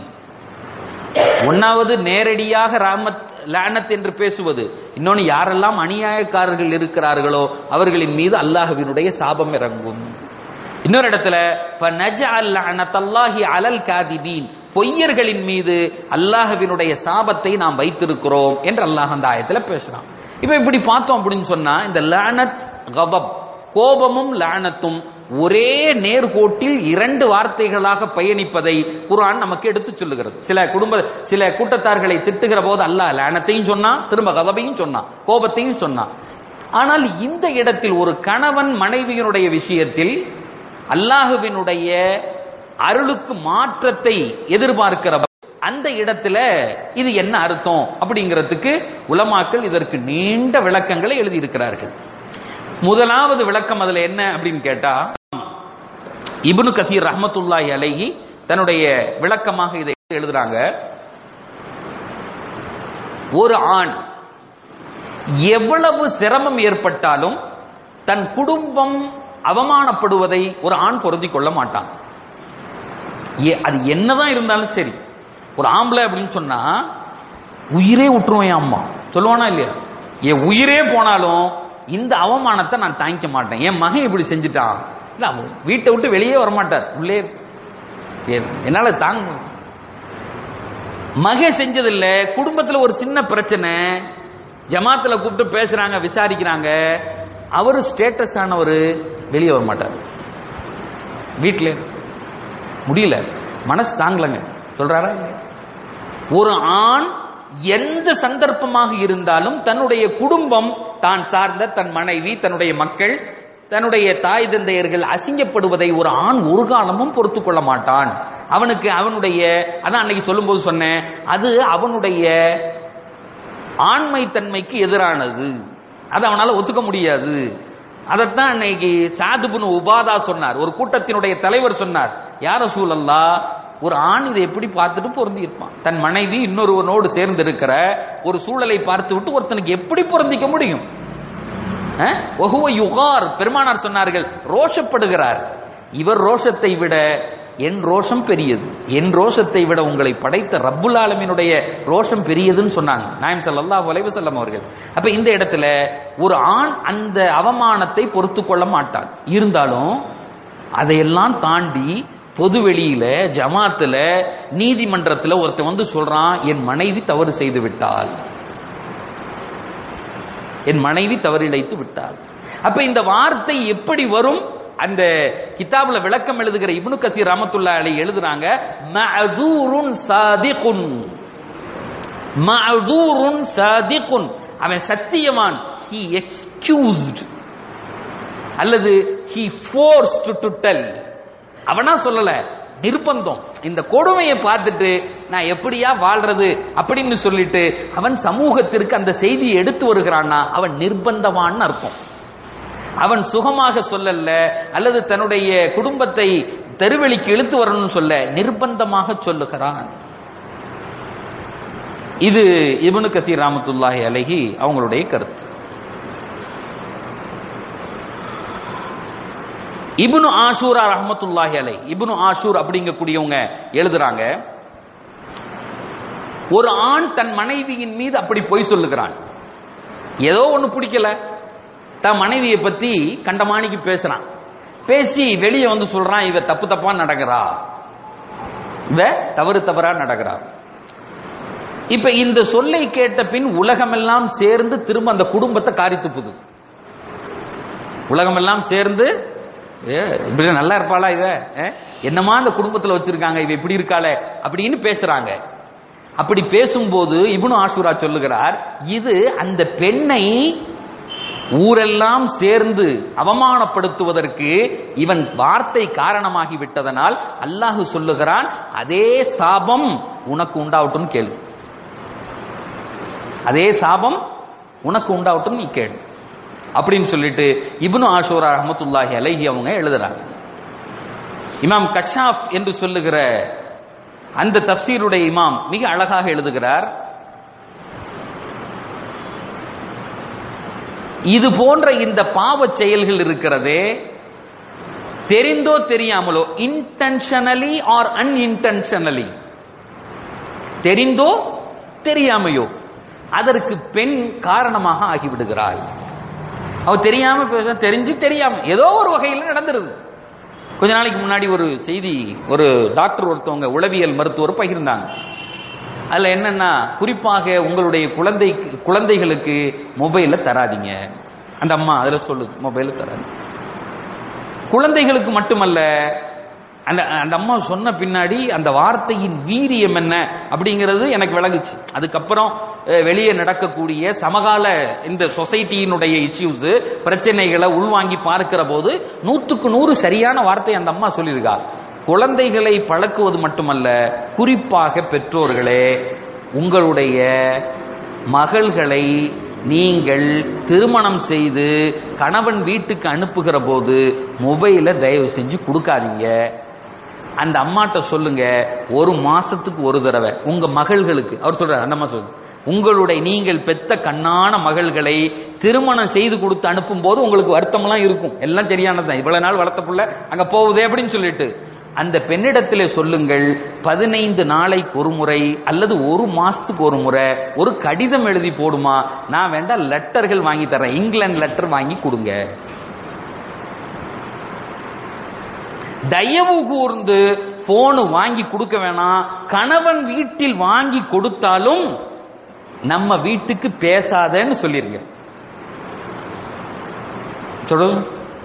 ஒன்னாவது நேரடியாக ராமத் லானத் என்று பேசுவது இன்னொன்னு யாரெல்லாம் அநியாயக்காரர்கள் இருக்கிறார்களோ அவர்களின் மீது அல்லாஹ்வினுடைய சாபம் இறங்கும் இன்னொரு இடத்துல فَنَجْعَلْ لَعْنَةَ اللَّهِ عَلَى الْكَاذِبِينَ பொய்யர்களின் மீது அல்லாஹ்வினுடைய சாபத்தை நாம் வைத்திருக்கிறோம் என்று அல்லாஹ் அந்த ஆயத்துல பேசுறான் இப்ப இப்படி பார்த்தோம் அப்படின்னு சொன்னா இந்த லானத் கபப் கோபமும் லானத்தும் ஒரே நேர்கோட்டில் இரண்டு வார்த்தைகளாக பயணிப்பதை குர்ஆன் நமக்கு எடுத்து சொல்லுகிறது சில குடும்ப சில கூட்டத்தார்களை திட்டுகிற போது அல்லாஹ் லானத்தையும் சொன்னா திரும்ப கதபையும் சொன்னான் கோபத்தையும் சொன்னான் ஆனால் இந்த இடத்தில் ஒரு கணவன் மனைவியினுடைய விஷயத்தில் அல்லாஹுவினுடைய அருளுக்கு மாற்றத்தை எதிர்பார்க்கிற அந்த இடத்துல இது என்ன அர்த்தம் அப்படிங்கிறதுக்கு உலமாக்கள் இதற்கு நீண்ட விளக்கங்களை எழுதியிருக்கிறார்கள் முதலாவது விளக்கம் அதுல என்ன அப்படின்னு கேட்டா இப்னு கசீர் ரஹ்மத்துல்லாஹி அலைஹி தன்னுடைய விளக்கமாக இதை எழுதுறாங்க ஒரு ஆண் எவ்வளவு சிரமம் ஏற்பட்டாலும் தன் குடும்பம் அவமானப்படுவதை ஒரு ஆண் பொருந்திக் கொள்ள மாட்டான் ஏ- அது என்னதான் இருந்தாலும் சரி ஒரு ஆம்பளை அப்படின்னு சொன்னா உயிரே விட்டுருவேன் என் அம்மா சொல்லுவானா இல்லையா என் உயிரே போனாலும் இந்த அவமானத்தை நான் தாங்கிக்க மாட்டேன் என் மகன் இப்படி செஞ்சுட்டான் இல்ல அவன் வீட்டை விட்டு வெளியே வரமாட்டார் உள்ளே எ- என்னால தாங்க மகே செஞ்சதில்ல குடும்பத்துல ஒரு சின்ன பிரச்சனை ஜமாத்துல கூப்பிட்டு பேசுறாங்க விசாரிக்கிறாங்க அவரு ஸ்டேட்டஸ் ஆனவர் வெளியே வர மாட்டார் வீட்ல முடியல மனசு தாங்கலங்க சொல்றாரா இல்லையா? ஒரு ஆண் எந்த சந்தர்ப்பமாக இருந்தாலும் தன்னுடைய குடும்பம் தான் சார்ந்த தன் மனைவி தன்னுடைய மக்கள் தன்னுடைய தாய் தந்தையர்கள் அசிங்கப்படுவதை ஒரு ஆண் ஒரு காலமும் பொறுத்து கொள்ள மாட்டான் அவனுக்கு அவனுடைய அதான் அன்னைக்கு சொல்லும்போது சொன்னேன் அது அவனுடைய ஆண்மை தன்மைக்கு எதிரானது அதை அவனால ஒத்துக்க முடியாது அதைத்தான் அன்னைக்கு சாதுபுன் உபாதா சொன்னார் ஒரு கூட்டத்தினுடைய தலைவர் சொன்னார் யார சூழல்லா ஒரு ஆண் இதை எப்படி பார்த்துட்டு பொருந்தி இருப்பான் தன் மனைவி இன்னொருவனோடு சேர்ந்து இருக்கிற ஒரு சூழலை பார்த்து விட்டு ஒருத்தனுக்கு எப்படி பொருந்திக்க முடியும் அஹ்? ஒஹுவ யுகார் பெருமானார் சொன்னார்கள் ரோஷப்படுகிறார் இவர் ரோஷத்தை விட என் ரோஷம் பெரியது என் ரோஷத்தை விட உங்களை படைத்த ரப்புல் ஆலமீனுடைய ரோஷம் பெரியதுன்னு சொன்னாங்க நாயம் ஸல்லல்லாஹு அலைஹி வஸல்லம் அவர்கள் அப்ப இந்த இடத்துல ஒரு ஆண் அந்த அவமானத்தை பொறுத்து கொள்ள மாட்டான் இருந்தாலும் அதையெல்லாம் தாண்டி பொது வெளியில ஜமாத்துல நீதிமன்றத்துல ஒருத்தன் வந்து சொல்றான் என் மனைவி தவறு செய்து விட்டாள் என் மனைவி தவறிழைத்து விட்டாள் அப்ப இந்த வார்த்தை எப்படி வரும் அந்த கிதாபுல விளக்கம் எழுதுகிற இப்னு கசீர் ரஹமத்துல்லாஹி அலைஹி எழுதுறாங்க மஅதூருன் சாதிகுன் மஅதூருன் சாதிகுன் அவன் சத்தியவான் he excused அல்லது he forced to tell அவனா சொல்லல நிர்பந்தம் இந்த கொடுமையை பார்த்துட்டு நான் எப்படியா வாழ்றது அப்படின்னு சொல்லிட்டு அவன் சமூகத்திற்கு அந்த செய்தியை எடுத்து வருகிறான்னா அவன் நிர்பந்தவான்னு அர்த்தம் அவன் சுகமாக சொல்லல அல்லது தன்னுடைய குடும்பத்தை தெருவெளிக்கு இழுத்து வரணும்னு சொல்ல நிர்பந்தமாக சொல்லுகிறான் இது இப்னு கசீர் ராமத்துல்லாஹி அலைஹி அவங்களுடைய கருத்து இப்னு ஆஷூரா ரஹமத்துல்லாஹி அலை இப்னு ஆஷூர் அப்படிங்கக்கூடியவங்க எழுதுறாங்க ஒரு ஆண் தன் மனைவியின் மீது அப்படி பொய் சொல்லுகிறான் ஏதோ ஒண்ணு பிடிக்கல தன் மனைவியை பத்தி கண்டமானிக்கு பேசுறான் பேசி வெளியே வந்து சொல்றான் இவ தப்பு தப்பா நடக்கிறா இவ தவறு தவறா நடக்கிறா இப்ப இந்த சொல்லை கேட்ட பின் உலகமெல்லாம் சேர்ந்து திரும்ப அந்த குடும்பத்தை காரி துப்புது உலகமெல்லாம் சேர்ந்து ஏ, இப்படி நல்லா இருப்பாளா இவ ஏ, என்னமா அந்த குடும்பத்துல வச்சிருக்காங்க இவ இப்படி இருக்காளே அப்படின்னு பேசுறாங்க அப்படி பேசும்போது இப்னு ஆஷூரா சொல்லுகிறார் இது அந்த பெண்ணை ஊரெல்லாம் சேர்ந்து அவமானப்படுத்துவதற்கு இவன் வார்த்தை காரணமாகி விட்டதனால் அல்லாஹ் சொல்லுகிறான் அதே சாபம் உனக்கு உண்டாவட்டும் கேளு அதே சாபம் உனக்கு உண்டாவட்டும் நீ கேளு அப்படின்னு சொல்லிட்டு இப்னு ஆஷூரா ரஹமத்துல்லாஹி அலைஹி அவங்க எழுதுறாங்க இமாம் கஷாப் என்று சொல்லுகிற அந்த தப்சீருடைய இமாம் மிக அழகாக எழுதுகிறார் இது போன்ற இந்த பாவச் செயல்கள் இருக்கிறதே தெரிந்தோ தெரியாமலோ இன்டென்ஷனலி ஆர் அன்இன்டென்ஷனலி தெரிந்தோ தெரியாமையோ அதற்கு பெண் காரணமாக ஆகிவிடுகிறாள் அவ தெரியாம பேச தெரிஞ்சு தெரியாம ஏதோ ஒரு வகையில் நடந்துருது கொஞ்ச நாளைக்கு முன்னாடி ஒரு செய்தி ஒரு டாக்டர் ஒருத்தவங்க உளவியல் மருத்துவர் பகிர்ந்தாங்க அதுல என்னன்னா குறிப்பாக உங்களுடைய குழந்தை குழந்தைகளுக்கு மொபைல தராதீங்க அந்த அம்மா அதுல சொல்லுது மொபைல தராது குழந்தைகளுக்கு மட்டுமல்ல அந்த அந்த அம்மா சொன்ன பின்னாடி அந்த வார்த்தையின் வீரியம் என்ன அப்படிங்கிறது எனக்கு விளங்குச்சு அதுக்கப்புறம் அஹ், வெளியே நடக்கக்கூடிய சமகால இந்த சொசைட்டியினுடைய இஷ்யூஸ் பிரச்சனைகளை உள்வாங்கி பார்க்கிற போது நூற்றுக்கு நூறு சரியான வார்த்தை அந்த அம்மா சொல்லியிருக்கா குழந்தைகளை பழக்குவது மட்டுமல்ல குறிப்பாக பெற்றோர்களே உங்களுடைய மகள்களை நீங்கள் திருமணம் செய்து கணவன் வீட்டுக்கு அனுப்புகிற போது மொபைலை தயவு செஞ்சு கொடுக்காதீங்க அந்த அம்மாட்ட சொல்லுங்க ஒரு மாசத்துக்கு ஒரு தடவை உங்க மகள்களுக்கு அவர் சொல்றாரு அந்த அம்மா சொல்லுங்க உங்களுடைய நீங்கள் பெத்த கண்ணான மகள்களை திருமணம் செய்து கொடுத்து அனுப்பும் போது உங்களுக்கு வருத்தம்லாம் இருக்கும் எல்லாம் சரியானதுதான் இவ்வளவு நாள் வளர்த்த புள்ள அங்க போகுதே அப்படின்னு சொல்லிட்டு அந்த பெண்ணிடத்திலே சொல்லுங்கள் பதினைந்து நாளைக்கு ஒரு முறை அல்லது ஒரு மாசத்துக்கு ஒரு முறை ஒரு கடிதம் எழுதி போடுமா நான் வேண்டா லெட்டர்கள் வாங்கி தரேன் இங்கிலாந்து லெட்டர் வாங்கி கொடுங்க தயவு கூர்ந்து போனு வாங்கி கொடுக்க வேணாம் கணவன் வீட்டில் வாங்கி கொடுத்தாலும் நம்ம வீட்டுக்கு பேசாதன்னு சொல்லிருங்க சொல்றது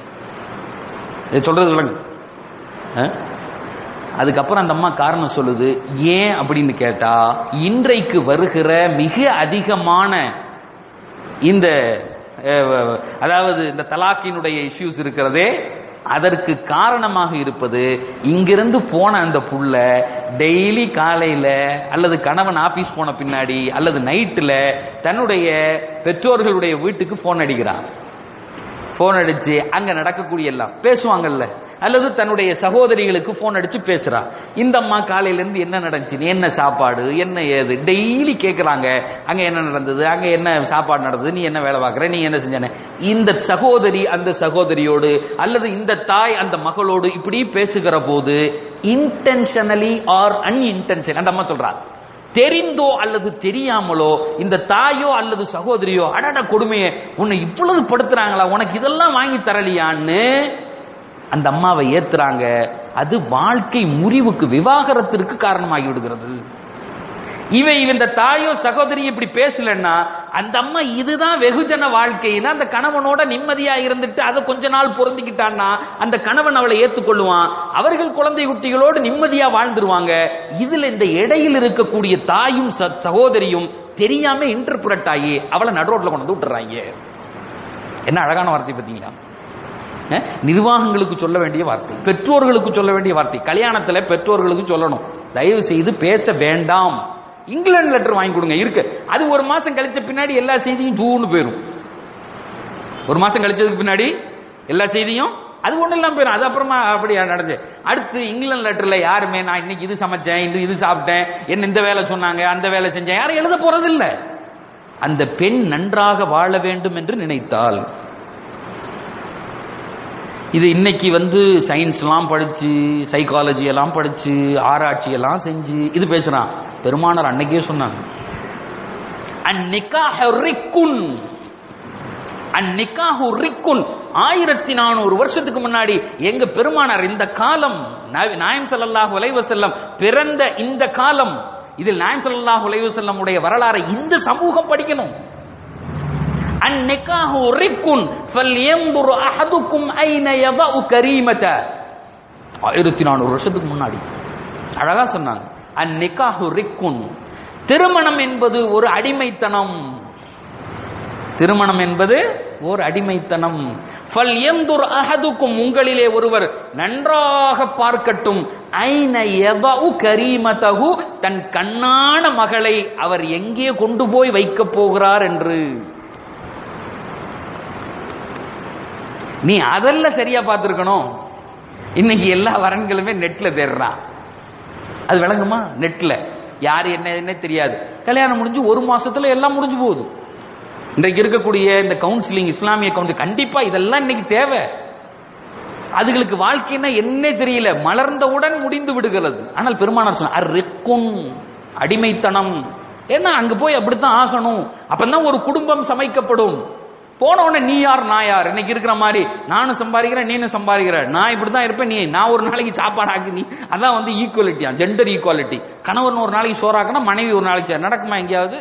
இது சொல்றது விளங்கு ஆ? அதுக்கப்புறம் அந்த அம்மா காரணம் சொல்லுது ஏன் அப்படின்னு கேட்டா இன்றைக்கு வருகிற மிக அதிகமான இந்த அஹ், அதாவது இந்த தலாக்கினுடைய இஷ்யூஸ் இருக்கிறதே அதற்கு காரணமாக இருப்பது இங்கிருந்து போன அந்த புள்ள டெய்லி காலையில அல்லது கணவன் ஆபீஸ் போன பின்னாடி அல்லது நைட்டுல தன்னுடைய பெற்றோர்களுடைய வீட்டுக்கு போன் அடிக்கிறான் போன் அடிச்சு அங்க நடக்கக்கூடிய எல்லாம் பேசுவாங்கல்ல அல்லது தன்னுடைய சகோதரிகளுக்கு போன் அடிச்சு பேசுறா இந்த அம்மா காலையில இருந்து என்ன நடந்துச்சு என்ன சாப்பாடு என்ன ஏது டெய்லி கேக்குறாங்க அங்க என்ன நடந்தது அங்க என்ன சாப்பாடு நடந்தது நீ என்ன வேலை பார்க்கற நீ என்ன செஞ்சன இந்த சகோதரி அந்த சகோதரியோடு அல்லது இந்த தாய் அந்த மகளோடு இப்படி பேசுகிற போது இன்டென்ஷனலி ஆர் அன்இன்டென்ஷன் அந்த அம்மா சொல்றா தெரிந்தோ அல்லது தெரியாமலோ இந்த தாயோ அல்லது சகோதரியோ அடட கொடுமையே உன்னை இவ்வளவு படுத்துறாங்களா உனக்கு இதெல்லாம் வாங்கி தரலையான்னு அந்த அம்மாவை ஏத்துறாங்க அது வாழ்க்கை முறிவுக்கு விவாகரத்திற்கு காரணமாகி விடுகிறது இவை இந்த தாயோ சகோதரியும் இப்படி பேசலன்னா அந்த அம்மா இதுதான் வெகுஜன வாழ்க்கைன்னா அந்த கணவனோட நிம்மதியா இருந்துட்டு அதை கொஞ்ச நாள் பொருந்திக்கிட்டான்னா அந்த கணவன் அவளை ஏத்துக்கொள்ளுவான் அவர்கள் குழந்தை குட்டிகளோடு நிம்மதியா வாழ்ந்துருவாங்க இதுல இந்த இடையில் இருக்கக்கூடிய தாயும் ச- சகோதரியும் தெரியாம இன்டர்பிரட் ஆகி அவளை நடுரோட்ல கொண்டு வந்து விட்டுறாங்க என்ன அழகான வார்த்தை பார்த்தீங்களா அஹ், நிர்வாகங்களுக்கு சொல்ல வேண்டிய வார்த்தை பெற்றோர்களுக்கு சொல்ல வேண்டிய வார்த்தை கல்யாணத்துல பெற்றோர்களுக்கு சொல்லணும் தயவு செய்து பேச வேண்டாம் இங்கிலாந்து லெட்டர் வாங்கி கொடுங்க இருக்கு அது ஒரு மாசம் கழிச்ச பின்னாடி எல்லா செய்தியும் தூன்னு போயிடும் ஒரு மாசம் கழிச்சதுக்கு பின்னாடி எல்லா செய்தியும் அது ஒண்ணு இல்லாம போயிடும் அது அப்புறமா அப்படியா நடந்து அடுத்து இங்கிலாந்து லெட்டர்ல யாருமே நான் இன்னைக்கு இது சமைச்சேன் இது இது சாப்பிட்டேன் என்ன இந்த வேலை சொன்னாங்க அந்த வேலை செஞ்சேன் யாரும் எழுத போறது இல்ல அந்த பெண் நன்றாக வாழ வேண்டும் என்று நினைத்தால் இது இன்னைக்கு வந்து சயின்ஸ்லாம் படிச்சு சைக்காலஜி எல்லாம் படிச்சு ஆராய்ச்சி எல்லாம் செஞ்சு இது பேசுறான் பெருமானார் அன்னைக்கே சொன்னாங்க அந்நிக்காஹ ரிக்குன் அந்நிக்காஹு ரிக்குன் ஆயிரத்தி நானூறு வருஷத்துக்கு முன்னாடி எங்க பெருமானார் இந்த காலம் நா- நாயம் ஸல்லல்லாஹு அலைஹி வஸல்லம் பிறந்த இந்த காலம் இதில் நாயம் ஸல்லல்லாஹு அலைஹி வஸல்லம் உடைய வரலாறை இந்த சமூகம் படிக்கணும் அந்நிக்காஹு ரிக்குன் ஃபல்யன்துர் அஹதுக்கும் ஐன யதஉ கரீமத ஆயிரத்தி நானூறு வருஷத்துக்கு முன்னாடி அழகா சொன்னாங்க அந்நிக்காஹு ரிக்குன் திருமணம் என்பது ஒரு அடிமைத்தனம் திருமணம் என்பது ஓர் அடிமைத்தனம் ஃபல் எந்துர் அஹதுக்கும் உங்களிலே ஒருவர் நன்றாக பார்க்கட்டும் ஐன எதவு கரீமதகு தன் கண்ணான மகளை அவர் எங்கே கொண்டு போய் வைக்கப் போகிறார் என்று நீ அதெல்லாம் சரியா பார்த்திருக்கணும் இன்னைக்கு எல்லா வரன்களுமே நெட்ல தேடுறான் அது விளங்குமா நெட்ல யார் என்ன என்ன தெரியாது கல்யாணம் முடிஞ்சு ஒரு மாசத்துல எல்லாம் முடிஞ்சு போகுது இன்றைக்கு இருக்கக்கூடிய இந்த கவுன்சிலிங் இஸ்லாமிய கவுன்சிலிங் கண்டிப்பா இதெல்லாம் இன்னைக்கு தேவை அதுகளுக்கு வாழ்க்கைன்னா என்ன தெரியல மலர்ந்தவுடன் முடிந்து விடுகிறது ஆனால் பெருமானார் சொன்ன அரிக்கும் அடிமைத்தனம் ஏன்னா அங்க போய் அப்படித்தான் ஆகணும் அப்பதான் ஒரு குடும்பம் சமைக்கப்படும் போன உடனே நீ யார் நான் யார் இன்னைக்கு இருக்கிற மாதிரி நானும் சம்பாதிக்கிறேன் நீனும் சம்பாதிக்கிற நான் இப்படிதான் இருப்பேன் நீ நான் ஒரு நாளைக்கு சாப்பாடு ஆக்கு நீ அதான் வந்து ஈக்குவலிட்டியா ஜெண்டர் ஈக்குவாலிட்டி கணவன் ஒரு நாளைக்கு சோறாக்கணும் மனைவி ஒரு நாளைக்கு சோறு. நடக்குமா எங்கேயாவது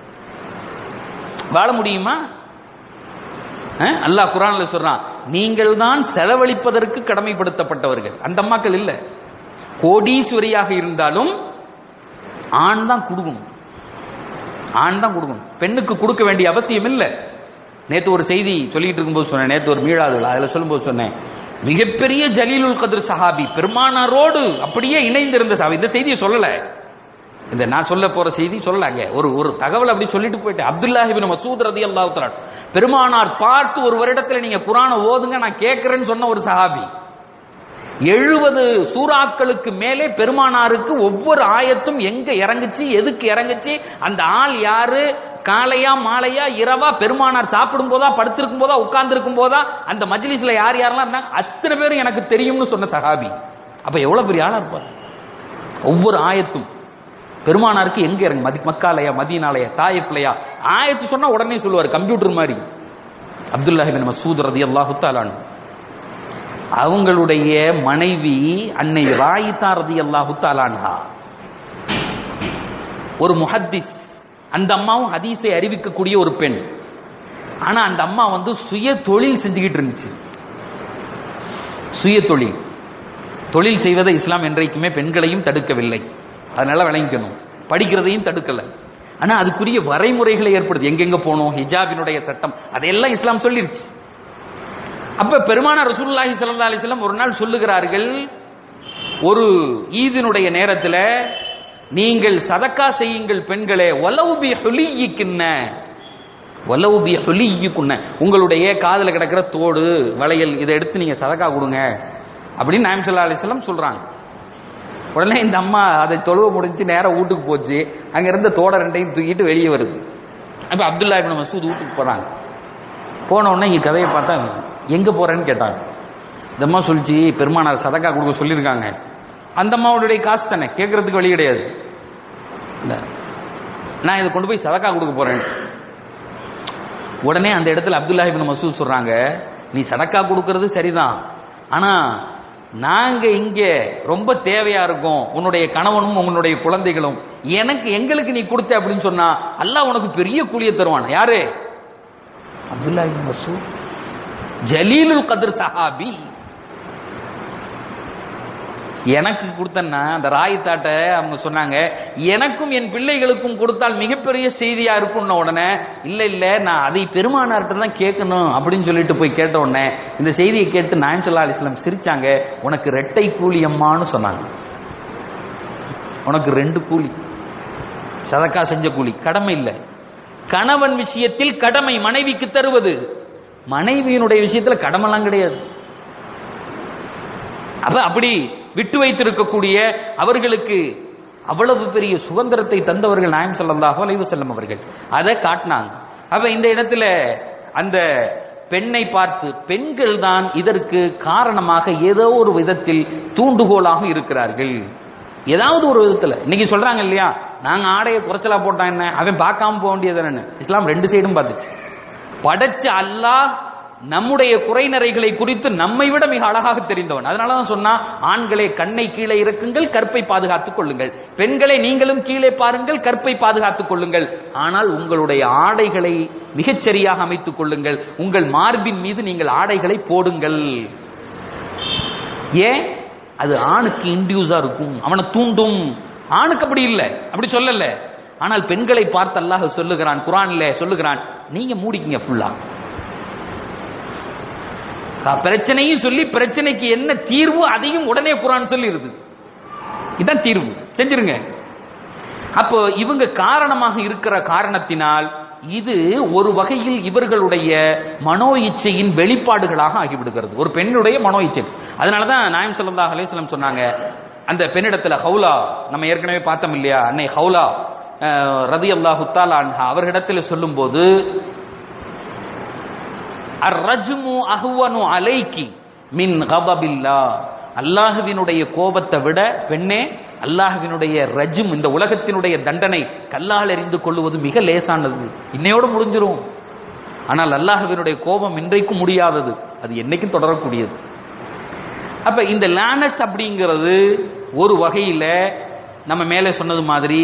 வாழ முடியுமா அஹ்? அல்லாஹ் குரான்ல சொல்றான் நீங்கள் தான் செலவழிப்பதற்கு கடமைப்படுத்தப்பட்டவர்கள் அந்த அம்மாக்கள் இல்ல கோடீஸ்வரியாக இருந்தாலும் ஆண் தான் கொடுக்கணும் ஆண் தான் கொடுக்கணும் பெண்ணுக்கு கொடுக்க வேண்டிய அவசியம் இல்லை நேத்து ஒரு செய்தி சொல்லிட்டு இருக்கும்போது சொன்னேன் நேத்து ஒரு மீளாது அதுல சொல்லும்போது சொன்னேன் மிகப்பெரிய ஜலீலுல் கதிர் சஹாபி பெருமானாரோடு அப்படியே இணைந்திருந்த சஹாபி இந்த செய்தியை சொல்லல இந்த நான் சொல்ல போற செய்தி சொல்லலாங்க ஒரு ஒரு தகவல் அப்படி சொல்லிட்டு போயிட்டேன் அப்துல்லாஹி இப்னு மசூத் ரலியல்லாஹு தஆலா பெருமானார் பார்த்து ஒரு வருடத்துல நீங்க குர்ஆனை ஓதுங்க நான் கேட்கிறேன்னு சொன்ன ஒரு சஹாபி எழுபது சூறாக்களுக்கு மேலே பெருமானாருக்கு ஒவ்வொரு ஆயத்தும் எங்க இறங்குச்சு எதுக்கு இறங்குச்சு அந்த ஆள் யாரு காலையா மாலையா இரவா பெருமானார் சாப்பிடும் போதா படுத்திருக்கும் போதா உட்கார்ந்து போதா அந்த மஜ்லிஸ்ல யார் யாரெல்லாம் இருந்தாங்க அத்தனை பேரும் எனக்கு தெரியும்னு சொன்ன சஹாபி அப்ப எவ்வளவு பெரிய ஆளா இருப்பார் ஒவ்வொரு ஆயத்தும் பெருமானாருக்கு எங்க இறங்கு மதி மக்காலயா மதீனாலயா தாயிப்லையா ஆயத்து சொன்னா உடனே சொல்லுவார் கம்ப்யூட்டர் மாதிரி அப்துல்லாஹிபின் மசூத் ரதி அல்லாஹு தாலான் அவங்களுடைய மனைவி அன்னை ராயிதா ரதி அல்லாஹு தாலான்ஹா ஒரு முஹத்திஸ் அந்த அம்மாவும் ஹதீஸை அறிவிக்கக்கூடிய ஒரு பெண் ஆனா அந்த அம்மா வந்து சுய தொழில் செஞ்சுக்கிட்டு இருந்துச்சு சுய தொழில் தொழில் செய்வதை இஸ்லாம் என்றைக்குமே பெண்களையும் தடுக்கவில்லை அதனால விளங்கிக்கணும் படிக்கிறதையும் தடுக்கல ஆனா அதுக்குரிய வரைமுறைகளை ஏற்படுது எங்கெங்க போகணும் ஹிஜாபினுடைய சட்டம் அதையெல்லாம் இஸ்லாம் சொல்லிருச்சு அப்ப பெருமான ரசூலுல்லாஹி ஸல்லல்லாஹு அலைஹி வஸல்லம் ஒரு நாள் சொல்லுகிறார்கள் ஒரு ஈதினுடைய நேரத்தில் நீங்கள் சதக்கா செய்யுங்கள் பெண்களே வலவு பி ஹுலியிக்குன்ன வலவு பி ஹுலியிக்குன்ன உங்களுடைய காதுல கிடக்கிற தோடு வளையல் இதை எடுத்து நீங்க சதக்கா கொடுங்க அப்படின்னு நாயம் சல்லா அலிஸ்லாம் சொல்றாங்க உடனே இந்த அம்மா அதை தொழுவ முடிஞ்சு நேரம் வீட்டுக்கு போச்சு அங்க இருந்த தோட ரெண்டையும் தூக்கிட்டு வெளியே வருது அப்ப அப்துல்லா இப்னு மசூத் வீட்டுக்கு போறாங்க போன உடனே இங்க கதையை பார்த்தா எங்க போறேன்னு கேட்டாங்க இந்த அம்மா சொல்லிச்சு பெருமானார் சதக்கா கொடுக்க சொல்லியிருக்காங்க அந்த அம்மாவுடைய காசு தானே கேட்கறதுக்கு வழி கிடையாது இல்ல நான் இதை கொண்டு போய் சதக்கா கொடுக்க போறேன் உடனே அந்த இடத்துல அப்துல்லா இப்னு மசூத் சொல்றாங்க நீ சதக்கா கொடுக்கறது சரிதான் ஆனா நாங்க இங்க ரொம்ப தேவையா இருக்கோம் உன்னுடைய கணவனும் உன்னுடைய குழந்தைகளும் எனக்கு எங்களுக்கு நீ கொடுத்த அப்படின்னு சொன்னா அல்லாஹ் உனக்கு பெரிய கூலிய தருவான் யாரு அப்துல்லா இப்னு மசூத் ஜலீலுல் கதிர் சஹாபி எனக்கு கொடுத்தன்னா அந்த ராயத்தாட்ட அவங்க சொன்னாங்க எனக்கும் என் பிள்ளைகளுக்கும் கொடுத்தால் மிகப்பெரிய செய்தியா இருக்கும்னு உடனே இல்ல இல்ல நான் அதை பெருமானார்ட்ட தான் கேட்கணும் அப்படின்னு சொல்லிட்டு போய் கேட்ட உடனே இந்த செய்தியை கேட்டு நாயம் சொல்லா அலிஸ்லாம் சிரிச்சாங்க உனக்கு ரெட்டை கூலி அம்மான்னு சொன்னாங்க உனக்கு ரெண்டு கூலி சதக்கா செஞ்ச கூலி கடமை இல்லை கணவன் விஷயத்தில் கடமை மனைவிக்கு தருவது மனைவியினுடைய விஷயத்துல கடமெல்லாம் கிடையாது அப்ப அப்படி விட்டு வைத்திருக்கக்கூடிய அவர்களுக்கு அவ்வளவு பெரிய சுதந்திரத்தை தந்தவர்கள் நாயம் ஸல்லல்லாஹு அலைஹி வஸல்லம் அவர்கள் அதை காட்டினாங்க அப்ப இந்த இடத்துல அந்த பெண்ணை பார்த்து பெண்கள் தான் இதற்கு காரணமாக ஏதோ ஒரு விதத்தில் தூண்டுகோலாக இருக்கிறார்கள் ஏதாவது ஒரு விதத்துல இன்னைக்கு சொல்றாங்க இல்லையா நாங்க ஆடையை குறைச்சலா போட்டா என்ன அவன் பார்க்காம போக வேண்டியது என்ன இஸ்லாம் ரெண்டு சைடும் பார்த்துச்சு படைச்ச அல்லாஹ் நம்முடைய குறைநறைகளை குறித்து நம்மை விட மிக அழகாக தெரிந்தவன் அதனாலதான் சொன்னா ஆண்களே கண்ணை கீழே இறக்குங்கள் கற்பை பாதுகாத்துக் கொள்ளுங்கள் பெண்களை நீங்களும் கீழே பாருங்கள் கற்பை பாதுகாத்துக் கொள்ளுங்கள் ஆனால் உங்களுடைய ஆடைகளை மிகச்சரியாக அமைத்துக் கொள்ளுங்கள் உங்கள் மார்பின் மீது நீங்கள் ஆடைகளை போடுங்கள் ஏன் அது ஆணுக்கு இன்டியூஸா இருக்கும் அவனை தூண்டும் ஆணுக்கு அப்படி இல்லை அப்படி சொல்லல ஆனால் பெண்களை பார்த்து அல்லாஹ் சொல்லுகிறான் குரான்ல சொல்லுகிறான் நீங்க மூடிக்கிங்க ஃபுல்லா பிரச்சனையும் சொல்லி பிரச்சனைக்கு என்ன தீர்வு அதையும் உடனே குரான் சொல்லிருது இதான் தீர்வு செஞ்சிருங்க அப்போ இவங்க காரணமாக இருக்கிற காரணத்தினால் இது ஒரு வகையில் இவர்களுடைய மனோ இச்சையின் வெளிப்பாடுகளாக ஆகிவிடுகிறது ஒரு பெண்ணுடைய மனோ இச்சை அதனாலதான் நாயம் சல்லா அலிஸ்லம் சொன்னாங்க அந்த பெண்ணிடத்துல ஹவுலா நம்ம ஏற்கனவே பார்த்தோம் இல்லையா அன்னை ஹவுலா ரதி அல்லாஹு தாலா அவர்களிடத்தில் சொல்லும்போது அர்ரஜ்மு அஹ்வனு அலைக்கி மின் கபபில்லா அல்லாஹுவினுடைய கோபத்தை விட பெண்ணே அல்லாஹுவினுடைய ரஜும் இந்த உலகத்தினுடைய தண்டனை கல்லால் எறிந்து கொள்வது மிக லேசானது இன்னையோடு முடிஞ்சிரும் ஆனால் அல்லாஹுவினுடைய கோபம் இன்றைக்கும் முடியாதது அது என்னைக்கும் தொடரக்கூடியது அப்ப இந்த லேனட் அப்படிங்கிறது ஒரு வகையில நம்ம மேலே சொன்னது மாதிரி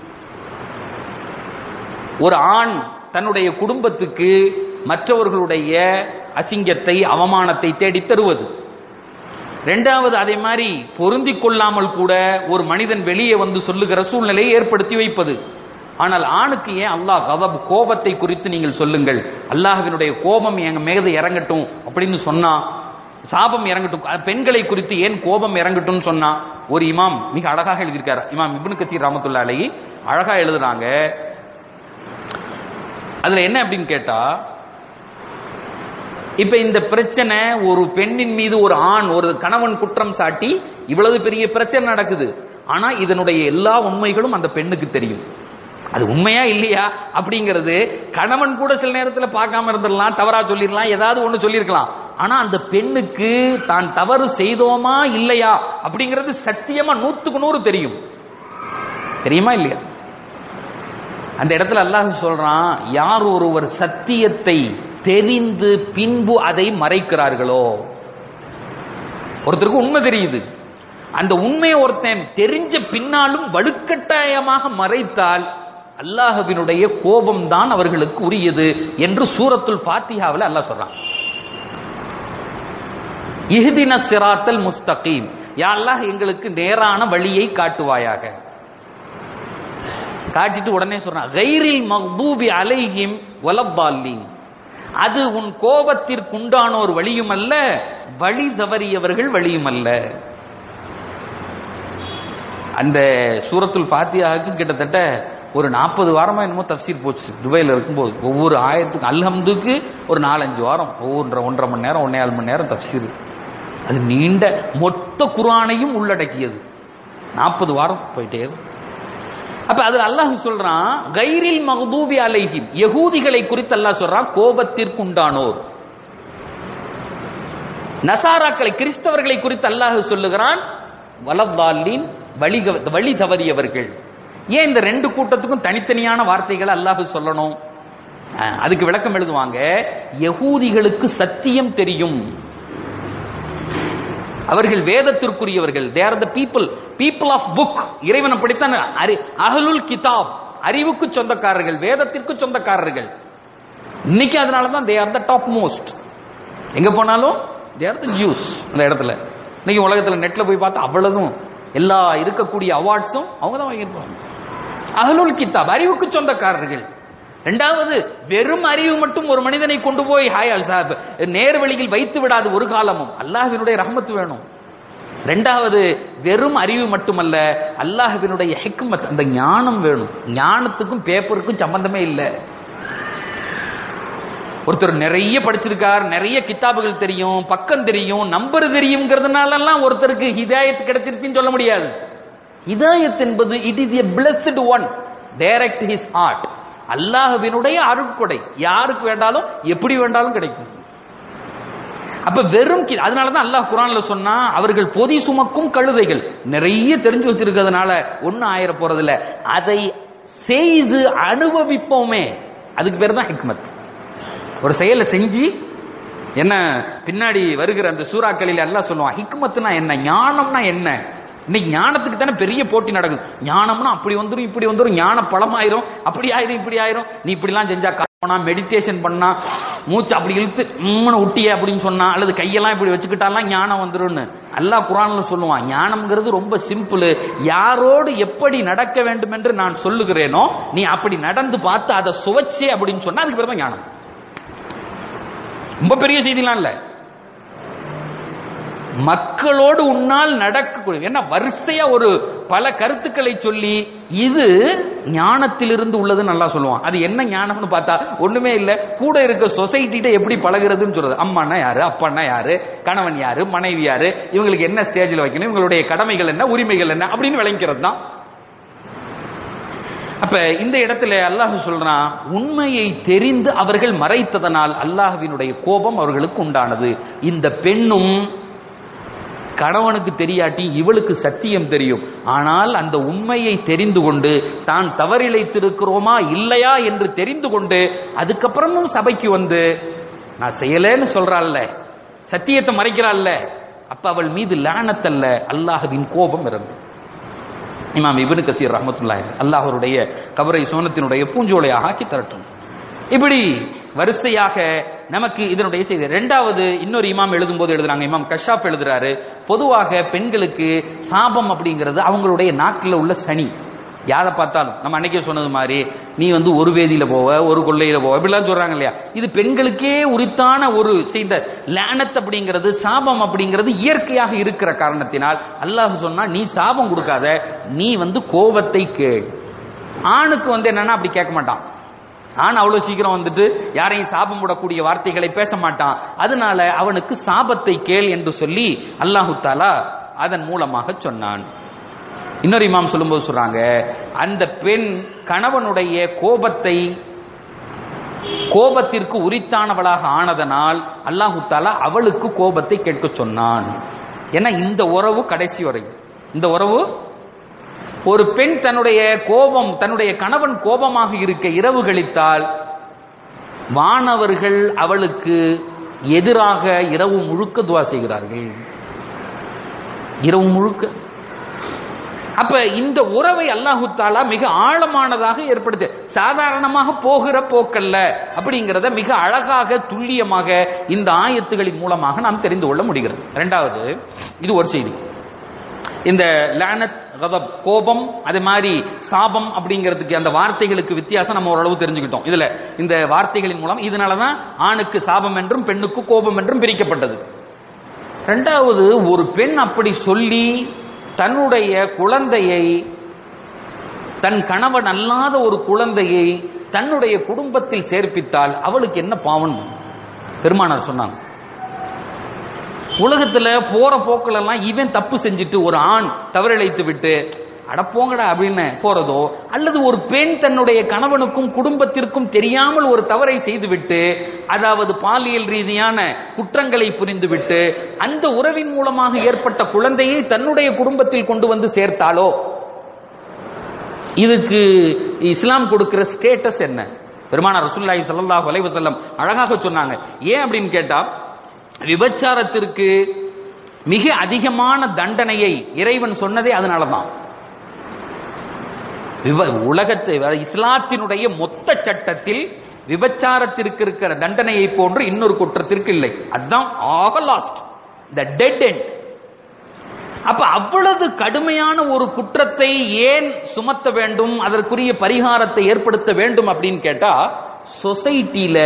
ஒரு ஆண் தன்னுடைய குடும்பத்துக்கு மற்றவர்களுடைய அசிங்கத்தை அவமானத்தை தேடி தருவது ரெண்டாவது அதே மாதிரி பொருந்தி கொள்ளாமல் கூட ஒரு மனிதன் வெளியே வந்து சொல்லுகிற சூழ்நிலையை ஏற்படுத்தி வைப்பது ஆனால் ஆணுக்கு ஏன் அல்லாஹ் கதப் கோபத்தை குறித்து நீங்கள் சொல்லுங்கள் அல்லாஹ்வினுடைய கோபம் எங்க மேகதை இறங்கட்டும் அப்படின்னு சொன்னா சாபம் இறங்கட்டும் பெண்களை குறித்து ஏன் கோபம் இறங்கட்டும் சொன்னா ஒரு இமாம் மிக அழகாக எழுதியிருக்காரு இமாம் இப்னு கத்தீர் ராமத்துல்லா அலை அழகா எழுதுறாங்க அதுல என்ன அப்படின்னு கேட்டா இப்ப இந்த பிரச்சனை ஒரு பெண்ணின் மீது ஒரு ஆண் ஒரு கணவன் குற்றம் சாட்டி இவ்வளவு பெரிய பிரச்சனை நடக்குது ஆனா இதனுடைய எல்லா உண்மைகளும் அந்த பெண்ணுக்கு தெரியும் அது உண்மையா இல்லையா அப்படிங்கிறது கணவன் கூட சில நேரத்தில் பார்க்காம இருந்துடலாம் தவறா சொல்லிடலாம் ஏதாவது ஒண்ணு சொல்லியிருக்கலாம் ஆனா அந்த பெண்ணுக்கு தான் தவறு செய்தோமா இல்லையா அப்படிங்கிறது சத்தியமா நூத்துக்கு நூறு தெரியும் தெரியுமா இல்லையா அந்த இடத்துல அல்லாஹ் சொல்றான் யார் ஒருவர் சத்தியத்தை தெரிந்து பின்பு அதை மறைக்கிறார்களோ ஒருத்தருக்கு உண்மை தெரியுது அந்த உண்மையை ஒருத்தன் தெரிஞ்ச பின்னாலும் வலுக்கட்டாயமாக மறைத்தால் அல்லாஹ்வினுடைய கோபம் தான் அவர்களுக்கு உரியது என்று சூரத்துல் ஃபாத்திஹாவில் அல்லாஹ் சொல்றான் இஹ்தின சிராத்தல் முஸ்தகீம் யா அல்லாஹ் எங்களுக்கு நேரான வழியை காட்டுவாயாக காட்டிட்டு உடனே சொல்றான் கைரில் மக்தூபி அலைஹிம் வலப்பாலின் அது உன் கோபத்திற்குண்டானோர் வழியும் அல்ல வழி தவறியவர்கள் வழியும் அல்ல அந்த சூரத்துல் ஃபாத்தியாவுக்கு கிட்டத்தட்ட ஒரு நாற்பது வாரமா என்னமோ தஃசீர் போச்சு துபாயில் இருக்கும்போது ஒவ்வொரு ஆயத்துக்கு அல்ஹம்துக்கு ஒரு நாலஞ்சு வாரம் ஒவ்வொன்றரை ஒன்றரை மணி நேரம் ஒன்னே மணி நேரம் தஃசீர் அது நீண்ட மொத்த குரானையும் உள்ளடக்கியது நாற்பது வாரம் போயிட்டே இருக்கு. அப்ப அது அல்லாஹ் சொல்றான் கைரில் மகதூபி அலைஹிம் யகூதிகளை குறித்து அல்லாஹ் சொல்றான் கோபத்திற்கு உண்டானோர் நசாராக்களை கிறிஸ்தவர்களை குறித்து அல்லாஹ் சொல்லுகிறான் வலவாலின் வழி வழி தவறியவர்கள் ஏன் இந்த ரெண்டு கூட்டத்துக்கும் தனித்தனியான வார்த்தைகளை அல்லாஹ் சொல்லணும் அஹ், அதுக்கு விளக்கம் எழுதுவாங்க யகூதிகளுக்கு சத்தியம் தெரியும் அவர்கள் வேதத்திற்குரியவர்கள் they are the people people of book இறைவனை படித்தான் அறி அகலுல் கிதாப் அறிவுக்கு சொந்தக்காரர்கள் வேதத்திற்கு சொந்தக்காரர்கள் இன்னைக்கு அதனால தான் they are the top most எங்க போனாலும் தே ஆர் த ஜூஸ் அந்த இடத்துல இன்னைக்கு உலகத்துல நெட்ல போய் பார்த்தா அவ்வளவும் எல்லா இருக்கக்கூடிய அவார்ட்ஸும் அவங்க தான் வாங்கியிருப்பாங்க அகலுல் கிதாப் அறிவுக்கு சொந்தக்காரர்கள் இரண்டாவது வெறும் அறிவு மட்டும் ஒரு மனிதனை கொண்டு போய் ஹாய் சாப் நேர் வழியில் வைத்து விடாது ஒரு காலமும் அல்லாஹ்வினுடைய ரஹமத்து வேணும் ரெண்டாவது வெறும் அறிவு மட்டுமல்ல அல்லாஹ்வினுடைய ஹிக்மத் அந்த ஞானம் வேணும் ஞானத்துக்கும் பேப்பருக்கும் சம்பந்தமே இல்லை ஒருத்தர் நிறைய படிச்சிருக்கார் நிறைய கித்தாபுகள் தெரியும் பக்கம் தெரியும் நம்பர் தெரியுங்கிறதுனாலலாம் ஒருத்தருக்கு ஹிதாயத் கிடைச்சிருச்சுன்னு சொல்ல முடியாது ஹிதாயத் என்பது it is a blessed one direct his heart அல்லாஹ்வினுடைய அருட்கொடை யாருக்கு வேண்டாலும் எப்படி வேண்டாலும் கிடைக்கும் அப்ப வெறும் கி- அதனாலதான் அல்லாஹ் குரான்ல சொன்னா அவர்கள் பொதி சுமக்கும் கழுதைகள் நிறைய தெரிஞ்சு வச்சிருக்கிறதுனால ஒன்னும் ஆயிர போறது இல்ல அதை செய்து அனுபவிப்போமே அதுக்கு பேர் தான் ஹிக்மத் ஒரு செயலை செஞ்சு என்ன பின்னாடி வருகிற அந்த சூறாக்களில் எல்லாம் சொல்லுவான் ஹிக்மத்னா என்ன ஞானம்னா என்ன இன்னைக்கு ஞானத்துக்கு தானே பெரிய போட்டி நடக்குது ஞானம்னா அப்படி வந்துரும் இப்படி வந்துரும் ஞானம் பழமாயிரும் அப்படி ஆயிரும் இப்படி ஆயிரும் நீ இப்படிலாம் செஞ்சா காணா மெடிடேஷன் பண்ணா மூச்சு அப்படி இழுத்து உம்முன்னு விட்டியே அப்படின்னு சொன்னா அல்லது கையெல்லாம் இப்படி வச்சுக்கிட்டாலாம் ஞானம் வந்துரும்னு அல்லாஹ் குரான்ல சொல்லுவான் ஞானம்ங்கிறது ரொம்ப சிம்பிள் யாரோடு எப்படி நடக்க வேண்டும் என்று நான் சொல்லுகிறேனோ நீ அப்படி நடந்து பார்த்து அதை சுவைச்சே அப்படின்னு சொன்னா அதுக்கு பேர் தான் ஞானம் ரொம்ப பெரிய செய்திலாம் இல்ல மக்களோடு உன்னால் நடக்கக்கூடிய என்ன வரிசையா ஒரு பல கருத்துக்களை சொல்லி இது ஞானத்திலிருந்து உள்ளதுன்னு நல்லா சொல்லுவான் அது என்ன ஞானம்னு பார்த்தா ஒண்ணுமே இல்ல கூட இருக்க சொசைட்டிட்ட எப்படி பழகுறதுன்னு சொல்றது அம்மானா யாரு அப்பான்னா யாரு கணவன் யாரு மனைவி யாரு இவங்களுக்கு என்ன ஸ்டேஜில் வைக்கணும் இவங்களுடைய கடமைகள் என்ன உரிமைகள் என்ன அப்படின்னு விளங்கிறது தான் அப்ப இந்த இடத்துல அல்லாஹ் சொல்றான் உண்மையை தெரிந்து அவர்கள் மறைத்ததனால் அல்லாஹ்வினுடைய கோபம் அவர்களுக்கு உண்டானது இந்த பெண்ணும் கணவனுக்கு தெரியாட்டி இவளுக்கு சத்தியம் தெரியும் ஆனால் அந்த உண்மையை தெரிந்து கொண்டு தான் தவறிழைத்திருக்கிறோமா இல்லையா என்று தெரிந்து கொண்டு அதுக்கப்புறமும் சபைக்கு வந்து நான் செய்யலேன்னு சொல்றாள்ல சத்தியத்தை மறைக்கிறாள்ல அப்ப அவள் மீது லானத்தல்ல அல்லாஹ்வின் கோபம் இருந்தது இமாம் இப்னு கசீர் ரஹமத்துல்லாஹி அல்லாஹ்வுடைய கபரை சோனத்தினுடைய பூஞ்சோலையாக ஆக்கி தரட்டும் இப்படி வரிசையாக நமக்கு இதனுடைய செய்தி ரெண்டாவது இன்னொரு இமாம் எழுதும்போது எழுதுறாங்க இமாம் கஷாப் எழுதுறாரு பொதுவாக பெண்களுக்கு சாபம் அப்படிங்கிறது அவங்களுடைய நாக்கில் உள்ள சனி யாரை பார்த்தாலும் நம்ம அன்னைக்கே சொன்னது மாதிரி நீ வந்து ஒரு வேதியில போவ ஒரு கொள்ளையில போவ இப்படிலாம் சொல்றாங்க இல்லையா இது பெண்களுக்கே உரித்தான ஒரு செய்த லேனத் அப்படிங்கிறது சாபம் அப்படிங்கிறது இயற்கையாக இருக்கிற காரணத்தினால் அல்லாஹ் சொன்னா நீ சாபம் கொடுக்காத நீ வந்து கோபத்தை கேள் ஆணுக்கு வந்து என்னன்னா அப்படி கேட்க மாட்டான் ஆண் அவ்வளவு சீக்கிரம் வந்துட்டு யாரையும் சாபம் விடக்கூடிய வார்த்தைகளை பேச மாட்டான் அதனால அவனுக்கு சாபத்தை கேள் என்று சொல்லி அல்லாஹு தாலா அதன் மூலமாக சொன்னான் இன்னொரு இமாம் சொல்லும்போது சொல்றாங்க அந்த பெண் கணவனுடைய கோபத்தை கோபத்திற்கு உரித்தானவளாக ஆனதனால் அல்லாஹு தாலா அவளுக்கு கோபத்தை கேட்க சொன்னான் ஏன்னா இந்த உறவு கடைசி வரை இந்த உறவு ஒரு பெண் தன்னுடைய கோபம் தன்னுடைய கணவன் கோபமாக இருக்க இரவு கழித்தால் வானவர்கள் அவளுக்கு எதிராக இரவு முழுக்க துவா செய்கிறார்கள் இரவு முழுக்க அப்ப இந்த உறவை அல்லாஹு தாலா மிக ஆழமானதாக ஏற்படுத்து சாதாரணமாக போகிற போக்கல்ல அப்படிங்கிறத மிக அழகாக துல்லியமாக இந்த ஆயத்துகளின் மூலமாக நாம் தெரிந்து கொள்ள முடிகிறது இரண்டாவது இது ஒரு செய்தி இந்த லானத் கதப் கோபம் அதே மாதிரி சாபம் அப்படிங்கிறதுக்கு அந்த வார்த்தைகளுக்கு வித்தியாசம் நம்ம ஓரளவு தெரிஞ்சுக்கிட்டோம் இதுல இந்த வார்த்தைகளின் மூலம் இதனாலதான் ஆணுக்கு சாபம் என்றும் பெண்ணுக்கு கோபம் என்றும் பிரிக்கப்பட்டது ரெண்டாவது ஒரு பெண் அப்படி சொல்லி தன்னுடைய குழந்தையை தன் கணவன் அல்லாத ஒரு குழந்தையை தன்னுடைய குடும்பத்தில் சேர்ப்பித்தால் அவளுக்கு என்ன பாவம் பெருமானார் சொன்னாங்க உலகத்துல போற போக்குல எல்லாம் இவன் தப்பு செஞ்சுட்டு ஒரு ஆண் தவறிழைத்து விட்டு அட போங்கடா அப்படின்னு போறதோ அல்லது ஒரு பெண் தன்னுடைய கணவனுக்கும் குடும்பத்திற்கும் தெரியாமல் ஒரு தவறை செய்துவிட்டு அதாவது பாலியல் ரீதியான குற்றங்களை புரிந்துவிட்டு அந்த உறவின் மூலமாக ஏற்பட்ட குழந்தையை தன்னுடைய குடும்பத்தில் கொண்டு வந்து சேர்த்தாலோ இதுக்கு இஸ்லாம் கொடுக்கிற ஸ்டேட்டஸ் என்ன பெருமானார் ரசூலுல்லாஹி ஸல்லல்லாஹு அலைஹி வஸல்லம் அழகாக சொன்னாங்க ஏன் அப்படின்னு கேட்டா விபச்சாரத்திற்கு மிக அதிகமான தண்டனையை இறைவன் சொன்னதே அதனாலதான் விவ- உலகத்து இஸ்லாத்தினுடைய மொத்த சட்டத்தில் விபச்சாரத்திற்கு இருக்கிற தண்டனையை போன்று இன்னொரு குற்றத்திற்கு இல்லை அதுதான் ஆக லாஸ்ட் த டெட் எண்ட் அப்ப அவ்வளவு கடுமையான ஒரு குற்றத்தை ஏன் சுமத்த வேண்டும் அதற்குரிய பரிகாரத்தை ஏற்படுத்த வேண்டும் அப்படின்னு கேட்டா சொசைட்டில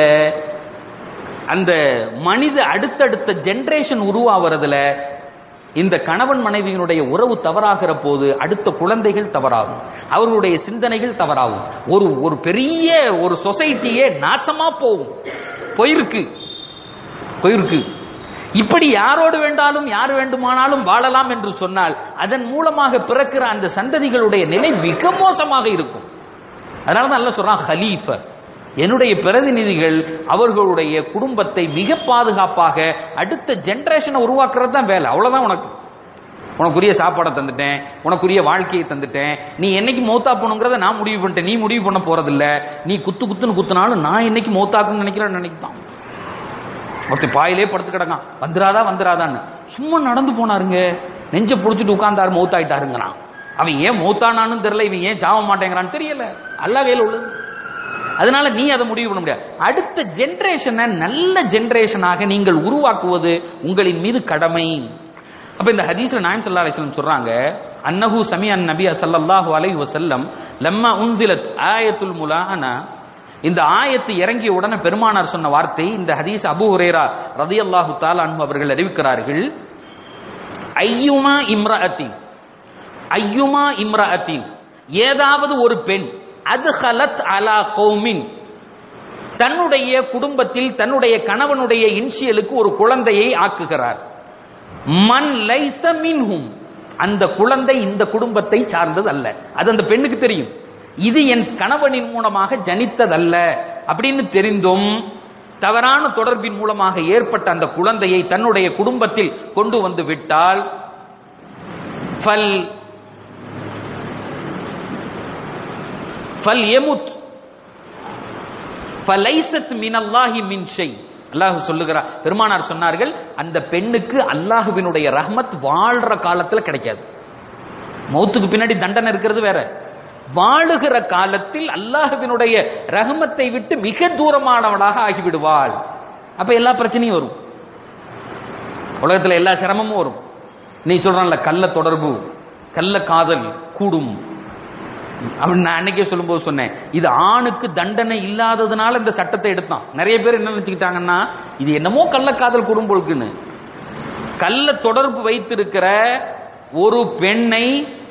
அந்த மனித அடுத்தடுத்த ஜெனரேஷன் உருவாகிறதுல இந்த கணவன் மனைவியினுடைய உறவு தவறாகிற போது அடுத்த குழந்தைகள் தவறாகும் அவர்களுடைய சிந்தனைகள் தவறாகும் ஒரு ஒரு பெரிய ஒரு சொசைட்டியே நாசமா போகும் போயிருக்கு போயிருக்கு இப்படி யாரோடு வேண்டாலும் யார் வேண்டுமானாலும் வாழலாம் என்று சொன்னால் அதன் மூலமாக பிறக்கிற அந்த சந்ததிகளுடைய நிலை மிக மோசமாக இருக்கும் அதனால தான் அல்ல சொல்றான் ஹலீஃப என்னுடைய பிரதிநிதிகள் அவர்களுடைய குடும்பத்தை மிக பாதுகாப்பாக அடுத்த ஜெனரேஷனை உருவாக்குறது தான் வேலை அவ்வளவுதான் உனக்கு உனக்குரிய சாப்பாடை தந்துட்டேன் உனக்குரிய வாழ்க்கையை தந்துட்டேன் நீ என்னைக்கு மௌத்தா போகணுங்கிறத நான் முடிவு பண்ணிட்டேன் நீ முடிவு பண்ண போறதில்ல நீ குத்து குத்துன்னு குத்துனாலும் நான் என்னைக்கு மௌத்தாக்குன்னு நினைக்கிறேன் நினைக்கிறான் ஒருத்தர் பாயிலே படுத்து கிடக்கான் வந்துராதா வந்துராதான்னு சும்மா நடந்து போனாருங்க நெஞ்ச புடிச்சிட்டு உட்கார்ந்தாரு மௌத்தாயிட்டாருங்கிறான் அவன் ஏன் மௌத்தானான்னு தெரியல இவன் ஏன் சாவ மாட்டேங்கிறான்னு தெரியல அல்லா கையில் உள்ளது அதனால நீ அதை முடிவு பண்ண முடியாது அடுத்த ஜெனரேஷனை நல்ல ஜெனரேஷனாக நீங்கள் உருவாக்குவது உங்களின் மீது கடமை அப்ப இந்த ஹதீஸ்ல நாயம் சல்லா அலிஸ்லம் சொல்றாங்க அன்னஹு சமியன் நபி ஸல்லல்லாஹு அலைஹி வஸல்லம் லம்மா உன்சிலத் ஆயத்துல் முலாஹனா இந்த ஆயத்து இறங்கிய உடனே பெருமானார் சொன்ன வார்த்தை இந்த ஹதீஸ் அபு ஹுரேரா ரதியல்லாஹு தஆலா அன்ஹு அவர்கள் அறிவிக்கிறார்கள் ஐயுமா இம்ரஅத்தின் ஐயுமா இம்ரஅத்தின் ஏதாவது ஒரு பெண் அத்ஹலத் அலா கௌமின் தன்னுடைய குடும்பத்தில் தன்னுடைய கணவனுடைய இன்சியலுக்கு ஒரு குழந்தையை ஆக்குகிறார் மன் லைச மின்ஹும் அந்த குழந்தை இந்த குடும்பத்தை சார்ந்தது அல்ல அது அந்த பெண்ணுக்கு தெரியும் இது என் கணவனின் மூலமாக ஜனித்ததல்ல அப்படின்னு தெரிந்தும் தவறான தொடர்பின் மூலமாக ஏற்பட்ட அந்த குழந்தையை தன்னுடைய குடும்பத்தில் கொண்டு வந்து விட்டால் ஃபல் ஃபல் எமுத் ஃபலைசத் மினல்லாஹி மின் ஷை அல்லாஹ் சொல்லுகிறார் பெருமானார் சொன்னார்கள் அந்த பெண்ணுக்கு அல்லாஹுவினுடைய ரஹ்மத் வாழ்ற காலத்துல கிடைக்காது மௌத்துக்கு பின்னாடி தண்டனை இருக்கிறது வேற வாழுகிற காலத்தில் அல்லாஹுவினுடைய ரஹமத்தை விட்டு மிக தூரமானவளாக ஆகிவிடுவாள் அப்ப எல்லா பிரச்சனையும் வரும் உலகத்துல எல்லா சிரமமும் வரும் நீ சொல்றான்ல கள்ள தொடர்பு கள்ள காதல் கூடும் அப்படின்னு நான் அன்னைக்கே சொல்லும்போது சொன்னேன் இது ஆணுக்கு தண்டனை இல்லாததுனால இந்த சட்டத்தை எடுத்தான் நிறைய பேர் என்ன நினைச்சுக்கிட்டாங்கன்னா இது என்னமோ கள்ளக்காதல் குடும்பங்களுக்குன்னு கள்ள தொடர்பு வைத்திருக்கிற ஒரு பெண்ணை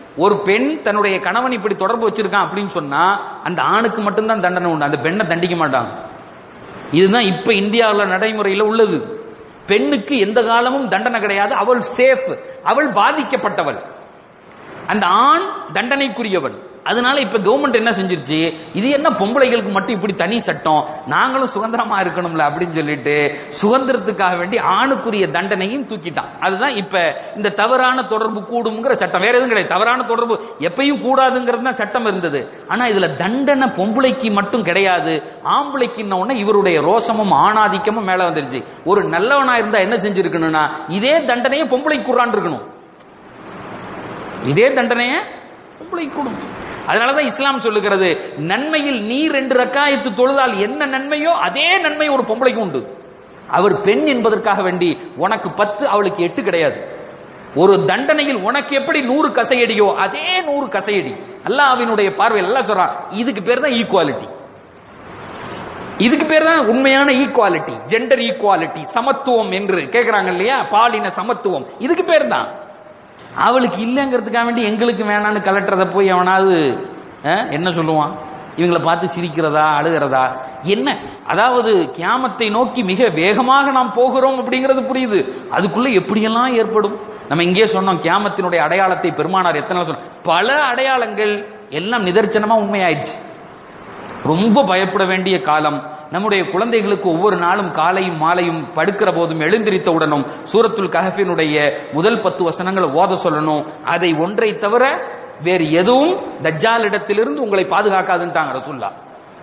ஒரு பெண் தன்னுடைய கணவன் இப்படி தொடர்பு வச்சிருக்கான் அப்படின்னு சொன்னா அந்த ஆணுக்கு மட்டும்தான் தண்டனை உண்டு அந்த பெண்ணை தண்டிக்க மாட்டாங்க இதுதான் இப்ப இந்தியாவில் நடைமுறையில் உள்ளது பெண்ணுக்கு எந்த காலமும் தண்டனை கிடையாது அவள் சேஃப் அவள் பாதிக்கப்பட்டவள் அந்த ஆண் தண்டனைக்குரியவன் அதனால இப்ப கவர்மெண்ட் என்ன செஞ்சிருச்சு இது என்ன பொம்பளைகளுக்கு மட்டும் இப்படி தனி சட்டம் நாங்களும் சுதந்திரமா இருக்கணும்ல அப்படின்னு சொல்லிட்டு சுதந்திரத்துக்காக வேண்டி ஆணுக்குரிய தண்டனையும் தூக்கிட்டான் அதுதான் இப்ப இந்த தவறான தொடர்பு கூடுங்கிற சட்டம் வேற எதுவும் கிடையாது தவறான தொடர்பு எப்பயும் கூடாதுங்கிறது தான் சட்டம் இருந்தது ஆனா இதுல தண்டனை பொம்பளைக்கு மட்டும் கிடையாது ஆம்பளைக்கு உடனே இவருடைய ரோசமும் ஆணாதிக்கமும் மேல வந்துருச்சு ஒரு நல்லவனா இருந்தா என்ன செஞ்சிருக்கணும்னா இதே தண்டனையை பொம்பளைக்கு கூறான் இருக்கணும் இதே தண்டனைய பொம்பளை கூடும் அதனாலதான் இஸ்லாம் சொல்லுகிறது நன்மையில் நீ ரெண்டு ரக்காயத்து தொழுதால் என்ன நன்மையோ அதே நன்மை ஒரு பொம்பளைக்கு உண்டு அவர் பெண் என்பதற்காக வேண்டி உனக்கு பத்து அவளுக்கு எட்டு கிடையாது ஒரு தண்டனையில் உனக்கு எப்படி நூறு கசையடியோ அதே நூறு கசையடி அல்லாஹ்வினுடைய பார்வையில் எல்லாம் சொல்றான் இதுக்கு பேர் தான் ஈக்குவாலிட்டி இதுக்கு பேர் தான் உண்மையான ஈக்குவாலிட்டி ஜெண்டர் ஈக்குவாலிட்டி சமத்துவம் என்று கேட்கிறாங்க இல்லையா பாலின சமத்துவம் இதுக்கு பேர் தான் அவளுக்கு இல்லைங்கிறதுக்காக வேண்டி எங்களுக்கு வேணான்னு கலட்டுறத போய் அவனாவது அஹ், என்ன சொல்லுவான் இவங்களை பார்த்து சிரிக்கிறதா அழுகிறதா என்ன அதாவது கியாமத்தை நோக்கி மிக வேகமாக நாம் போகிறோம் அப்படிங்கிறது புரியுது அதுக்குள்ள எப்படியெல்லாம் ஏற்படும் நம்ம இங்கே சொன்னோம் கியாமத்தினுடைய அடையாளத்தை பெருமானார் எத்தனை சொன்னோம் பல அடையாளங்கள் எல்லாம் நிதர்சனமா உண்மையாயிடுச்சு ரொம்ப பயப்பட வேண்டிய காலம் நம்முடைய குழந்தைகளுக்கு ஒவ்வொரு நாளும் காலையும் மாலையும் படுக்கிற போதும் எழுந்திரித்தவுடனும் சூரத்துல் கஹஃபினுடைய முதல் பத்து வசனங்களை ஓத சொல்லணும் அதை ஒன்றை தவிர வேறு எதுவும் தஜ்ஜால் இடத்திலிருந்து உங்களை பாதுகாக்காதுன்ட்டாங்க ரசூல்லா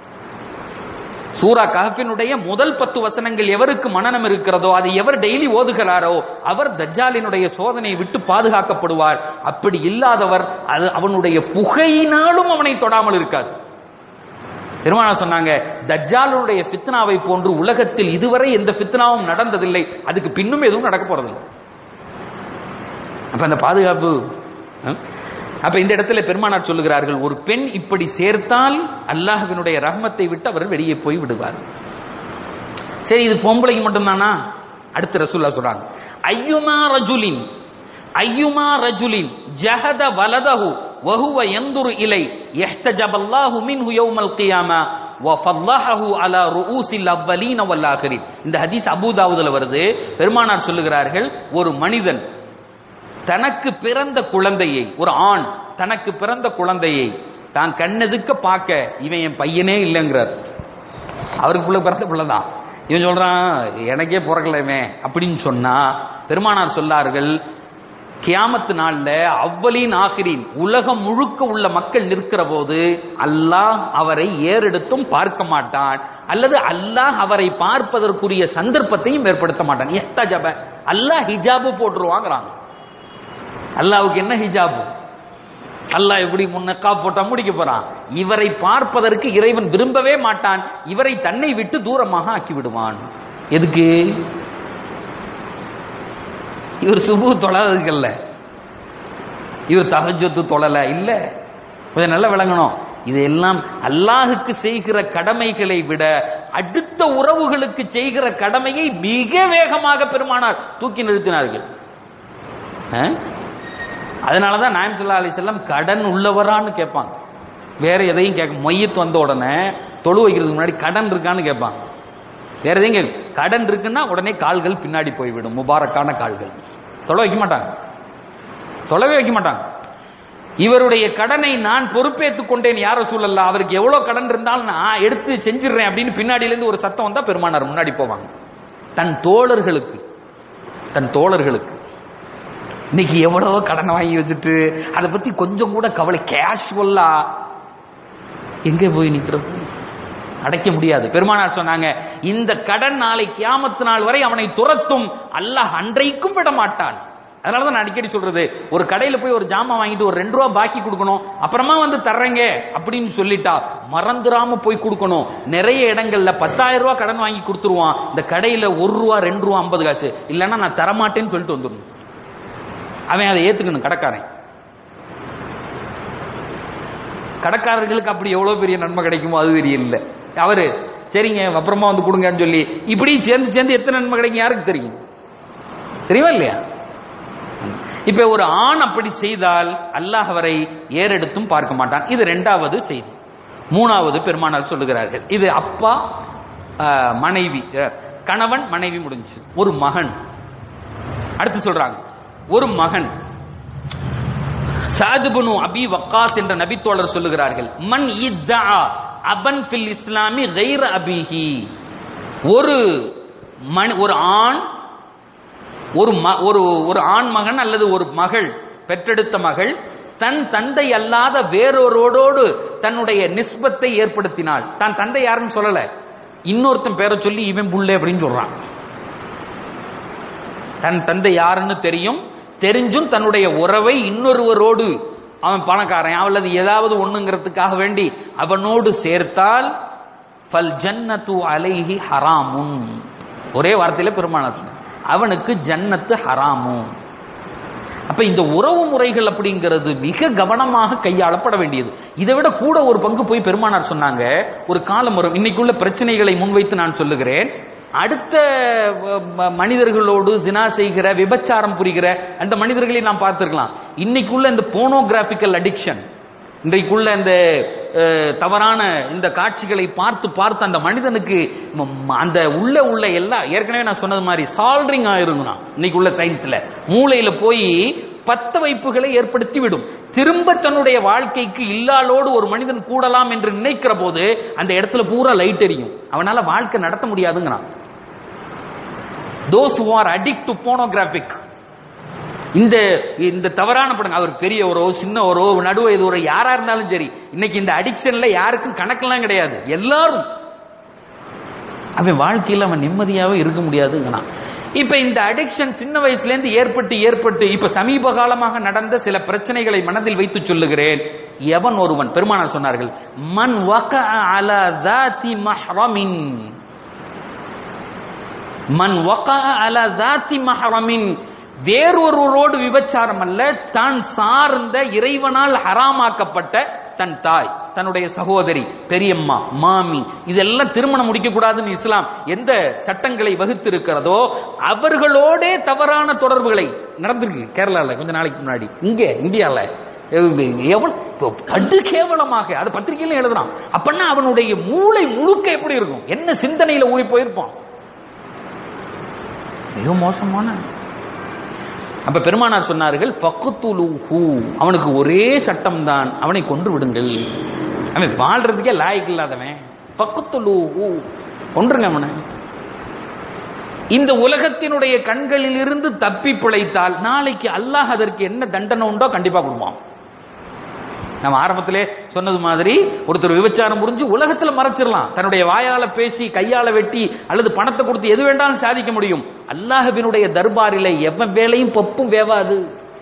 சூரா கஹஃபினுடைய முதல் பத்து வசனங்கள் எவருக்கு மனநம் இருக்கிறதோ அதை எவர் டெய்லி ஓதுகிறாரோ அவர் தஜ்ஜாலினுடைய சோதனையை விட்டு பாதுகாக்கப்படுவார் அப்படி இல்லாதவர் அது அவனுடைய புகையினாலும் அவனை தொடாமல் இருக்காது பெருமானா சொன்னாங்க தஜ்ஜாலுடைய ஃபித்னாவை போன்று உலகத்தில் இதுவரை எந்த ஃபித்னாவும் நடந்ததில்லை அதுக்கு பின்னும் எதுவும் நடக்க போறதில்லை அப்ப அந்த பாதுகாப்பு அஹ், அப்ப இந்த இடத்துல பெருமானார் சொல்லுகிறார்கள் ஒரு பெண் இப்படி சேர்த்தால் அல்லாஹ்வினுடைய ரஹ்மத்தை விட்டு அவர் வெளியே போய் விடுவார் சரி இது பொம்பளைக்கு மட்டும்தானா அடுத்த ரசூல்லா சொல்றாங்க ஐயுமா ரஜுலின் ஐயுமா ரஜுலின் ஜஹத வலதஹு வஹுவ யந்துரு இலை يحتجب الله منه يوم القيامه وفضحه على رؤوس الاولين والاخرين இந்த ஹதீஸ் அபூ தாவூதுல வருது பெருமானார் சொல்லுகிறார்கள் ஒரு மனிதன் தனக்கு பிறந்த குழந்தையை ஒரு ஆண் தனக்கு பிறந்த குழந்தையை தான் கண்ணெதுக்க பார்க்க இவன் என் பையனே இல்லைங்கிறார் அவருக்கு பிள்ளை பிறந்த பிள்ளை தான் இவன் சொல்றான் எனக்கே பிறக்கலமே அப்படின்னு சொன்னா பெருமானார் சொல்லார்கள் கியாமத்து நாள்ல அவ்வளின் ஆகிரின் உலகம் முழுக்க உள்ள மக்கள் நிற்கிற போது அல்லாஹ் அவரை ஏறெடுத்தும் பார்க்க மாட்டான் அல்லது அல்லாஹ் அவரை பார்ப்பதற்குரிய சந்தர்ப்பத்தையும் ஏற்படுத்த மாட்டான் எஹ்தஜப அல்லாஹ் ஹிஜாபு போட்டுருவாங்கிறாங்க அல்லாஹ்வுக்கு என்ன ஹிஜாபு அல்லாஹ் எப்படி முன்னக்கா போட்டா முடிக்க போறான் இவரை பார்ப்பதற்கு இறைவன் விரும்பவே மாட்டான் இவரை தன்னை விட்டு தூரமாக ஆக்கி விடுவான் எதுக்கு இவர் சுபு தொழாததுக்கல்ல இவர் தகஜத்து தொழல இல்ல கொஞ்சம் நல்லா விளங்கணும் இதெல்லாம் அல்லாஹுக்கு செய்கிற கடமைகளை விட அடுத்த உறவுகளுக்கு செய்கிற கடமையை மிக வேகமாக பெருமானார் தூக்கி நிறுத்தினார்கள் அஹ்? அதனாலதான் நாயம் சொல்லா அலி செல்லம் கடன் உள்ளவரான்னு கேட்பாங்க வேற எதையும் கேட்க மொய்யத்து வந்த உடனே தொழு வைக்கிறதுக்கு முன்னாடி கடன் இருக்கான்னு கேட்பாங்க வேற எதையும் கேட்க கடன் இருக்குன்னா உடனே கால்கள் பின்னாடி போய்விடும் முபாரக்கான கால்கள் தொலை வைக்க மாட்டாங்க தொலைவே வைக்க மாட்டாங்க இவருடைய கடனை நான் பொறுப்பேற்றுக் கொண்டேன் யார சூழல்ல அவருக்கு எவ்வளவு கடன் இருந்தாலும் நான் எடுத்து செஞ்சிடுறேன் அப்படின்னு பின்னாடியில இருந்து ஒரு சத்தம் வந்தா பெருமானார் முன்னாடி போவாங்க தன் தோழர்களுக்கு தன் தோழர்களுக்கு இன்னைக்கு எவ்வளவோ கடன் வாங்கி வச்சுட்டு அதை பத்தி கொஞ்சம் கூட கவலை கேஷுவல்லா எங்கே போய் நிக்கிறது அடைக்க முடியாது பெருமானார் சொன்னாங்க இந்த கடன் நாளை கியாமத்து நாள் வரை அவனை துரத்தும் அல்லாஹ் அன்றைக்கும் விட மாட்டான் அதனாலதான் நான் அடிக்கடி சொல்றது ஒரு கடையில போய் ஒரு ஜாமான் வாங்கிட்டு ஒரு ரெண்டு ரூபா பாக்கி கொடுக்கணும் அப்புறமா வந்து தர்றேங்க அப்படின்னு சொல்லிட்டா மறந்துடாம போய் கொடுக்கணும் நிறைய இடங்கள்ல பத்தாயிரம் ரூபாய் கடன் வாங்கி கொடுத்துருவான் இந்த கடையில ஒரு ரூபா ரெண்டு ரூபா ஐம்பது காசு இல்லைன்னா நான் தரமாட்டேன்னு சொல்லிட்டு வந்துடணும் அவன் அதை ஏத்துக்கணும் கடைக்காரன் கடைக்காரர்களுக்கு அப்படி எவ்வளவு பெரிய நன்மை கிடைக்குமோ அது தெரியல அவரு சரிங்க அப்புறமா வந்து கொடுங்கன்னு சொல்லி இப்படி சேர்ந்து சேர்ந்து எத்தனை நன்மை கிடைக்கும் யாருக்கு தெரியும் தெரியுமா இல்லையா இப்ப ஒரு ஆண் அப்படி செய்தால் அல்லாஹ் அவரை ஏறெடுத்தும் பார்க்க மாட்டான் இது ரெண்டாவது செய்தி மூணாவது பெருமானார் சொல்லுகிறார்கள் இது அப்பா அஹ், மனைவி அஹ், கணவன் மனைவி முடிஞ்சு ஒரு மகன் அடுத்து சொல்றாங்க ஒரு மகன் சாதுபனு அபி வக்காஸ் என்ற நபித்தோழர் சொல்லுகிறார்கள் மன் இத்தா அபன் ஃபில் இஸ்லாமி கைர அபிஹி ஒரு மணி ஒரு ஆண் ஒரு ம- ஒரு ஒரு ஆண் மகன் அல்லது ஒரு மகள் பெற்றெடுத்த மகள் தன் தந்தை அல்லாத வேறொருவரோடு தன்னுடைய நிஸ்பத்தை ஏற்படுத்தினாள் தான் தந்தை யாருன்னு சொல்லல இன்னொருத்தன் பேரை சொல்லி இவன் புள்ளை அப்படின்னு சொல்றான் தன் தந்தை யாருன்னு தெரியும் தெரிஞ்சும் தன்னுடைய உறவை இன்னொருவரோடு அவன் பணக்காரன் அல்லது ஏதாவது ஒண்ணுங்கிறதுக்காக வேண்டி அவனோடு சேர்த்தால் ஃபல் ஜன்னத்து அலைஹி ஹராமுன் ஒரே வார்த்தையில பெருமானார் சொன்னார். அவனுக்கு ஜன்னத்து ஹராமும் அப்ப இந்த உறவு முறைகள் அப்படிங்கிறது மிக கவனமாக கையாளப்பட வேண்டியது இதை விட கூட ஒரு பங்கு போய் பெருமானார் சொன்னாங்க ஒரு காலம் வரும் இன்னைக்குள்ள பிரச்சனைகளை முன்வைத்து நான் சொல்லுகிறேன் அடுத்த அஹ், ம- மனிதர்களோடு ஜினா செய்கிற விபச்சாரம் புரிகிற அந்த மனிதர்களை நாம் பார்த்திருக்கலாம் இன்னைக்குள்ள இந்த போனோகிராபிக்கல் அடிக்ஷன் இன்றைக்குள்ள இந்த அஹ், தவறான இந்த காட்சிகளை பார்த்து பார்த்து அந்த மனிதனுக்கு ம- ம- அந்த உள்ள உள்ள எல்லா ஏற்கனவே நான் சொன்னது மாதிரி சால்ரிங் ஆயிருங்கண்ணா இன்னைக்குள்ள சயின்ஸ்ல மூளையில போய் பத்த வைப்புகளை ஏற்படுத்தி விடும் திரும்ப தன்னுடைய வாழ்க்கைக்கு இல்லாளோடு ஒரு மனிதன் கூடலாம் என்று நினைக்கிற போது அந்த இடத்துல பூரா லைட் எரியும் அவனால வாழ்க்கை நடத்த முடியாதுங்கிறான் those who are addict to pornographic இந்த இந்த தவறான படங்க அவர் பெரியவரோ சின்னவரோ நடுவ ஒரு யாரா இருந்தாலும் சரி இன்னைக்கு இந்த அடிக்ஷன்ல யாருக்கும் கணக்கெல்லாம் கிடையாது எல்லாரும் அவன் வாழ்க்கையில் அவன் நிம்மதியாவே இருக்க முடியாதுங்கிறான் இப்ப இந்த அடிக்ஷன் சின்ன வயசுல இருந்து ஏற்பட்டு ஏற்பட்டு இப்ப சமீப காலமாக நடந்த சில பிரச்சனைகளை மனதில் வைத்து சொல்லுகிறேன் எவன் ஒருவன் பெருமானார் சொன்னார்கள் மன் வக அலா தாத்தி மஹ்ரமின் மன் வக அலா தாத்தி மஹ்ரமின் வேறொருவரோடு விபச்சாரம் அல்ல தான் சார்ந்த இறைவனால் ஹராமாக்கப்பட்ட தன் தாய் தன்னுடைய சகோதரி பெரியம்மா மாமி இதெல்லாம் திருமணம் முடிக்க கூடாதுன்னு இஸ்லாம் எந்த சட்டங்களை வகுத்திருக்கிறதோ அவர்களோடே தவறான தொடர்புகளை நடந்திருக்கு கேரளால கொஞ்ச நாளைக்கு முன்னாடி இங்க இந்தியால எவன் கடு கேவலமாக அது பத்திரிகையில எழுதுறான் அப்படின்னா அவனுடைய மூளை முழுக்க எப்படி இருக்கும் என்ன சிந்தனையில ஊறி போயிருப்பான் மிக மோசமான அப்ப பெருமானார் சொன்னார்கள் ஃபக்குத்துலுஹு அவனுக்கு ஒரே சட்டம் தான் அவனை கொன்று விடுங்கள் அவன் வாழ்றதுக்கே லாய்க்கு இல்லாதவன் ஃபக்குத்துலுஹு கொன்றுங்க அவனை இந்த உலகத்தினுடைய கண்களில் இருந்து தப்பி பிழைத்தால் நாளைக்கு அல்லாஹ் அதற்கு என்ன தண்டனை உண்டோ கண்டிப்பா கொடுப்பான் நம்ம ஆரம்பத்திலே சொன்னது மாதிரி ஒருத்தர் விபச்சாரம் புரிஞ்சு உலகத்துல மறைச்சிடலாம் தன்னுடைய வாயால பேசி கையால வெட்டி அல்லது பணத்தை கொடுத்து எது வேண்டாலும் சாதிக்க முடியும் அல்லாஹ்வினுடைய தர்பாரில எவன் வேலையும் பப்பும் வேவாது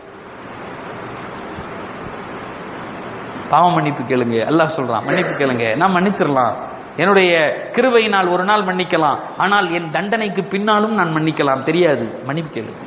பாவ மன்னிப்பு கேளுங்க அல்லாஹ் சொல்றான் மன்னிப்பு கேளுங்க நான் மன்னிச்சிடலாம் என்னுடைய கிருபையினால் ஒரு நாள் மன்னிக்கலாம் ஆனால் என் தண்டனைக்கு பின்னாலும் நான் மன்னிக்கலாம் தெரியாது மன்னிப்பு கேளுங்க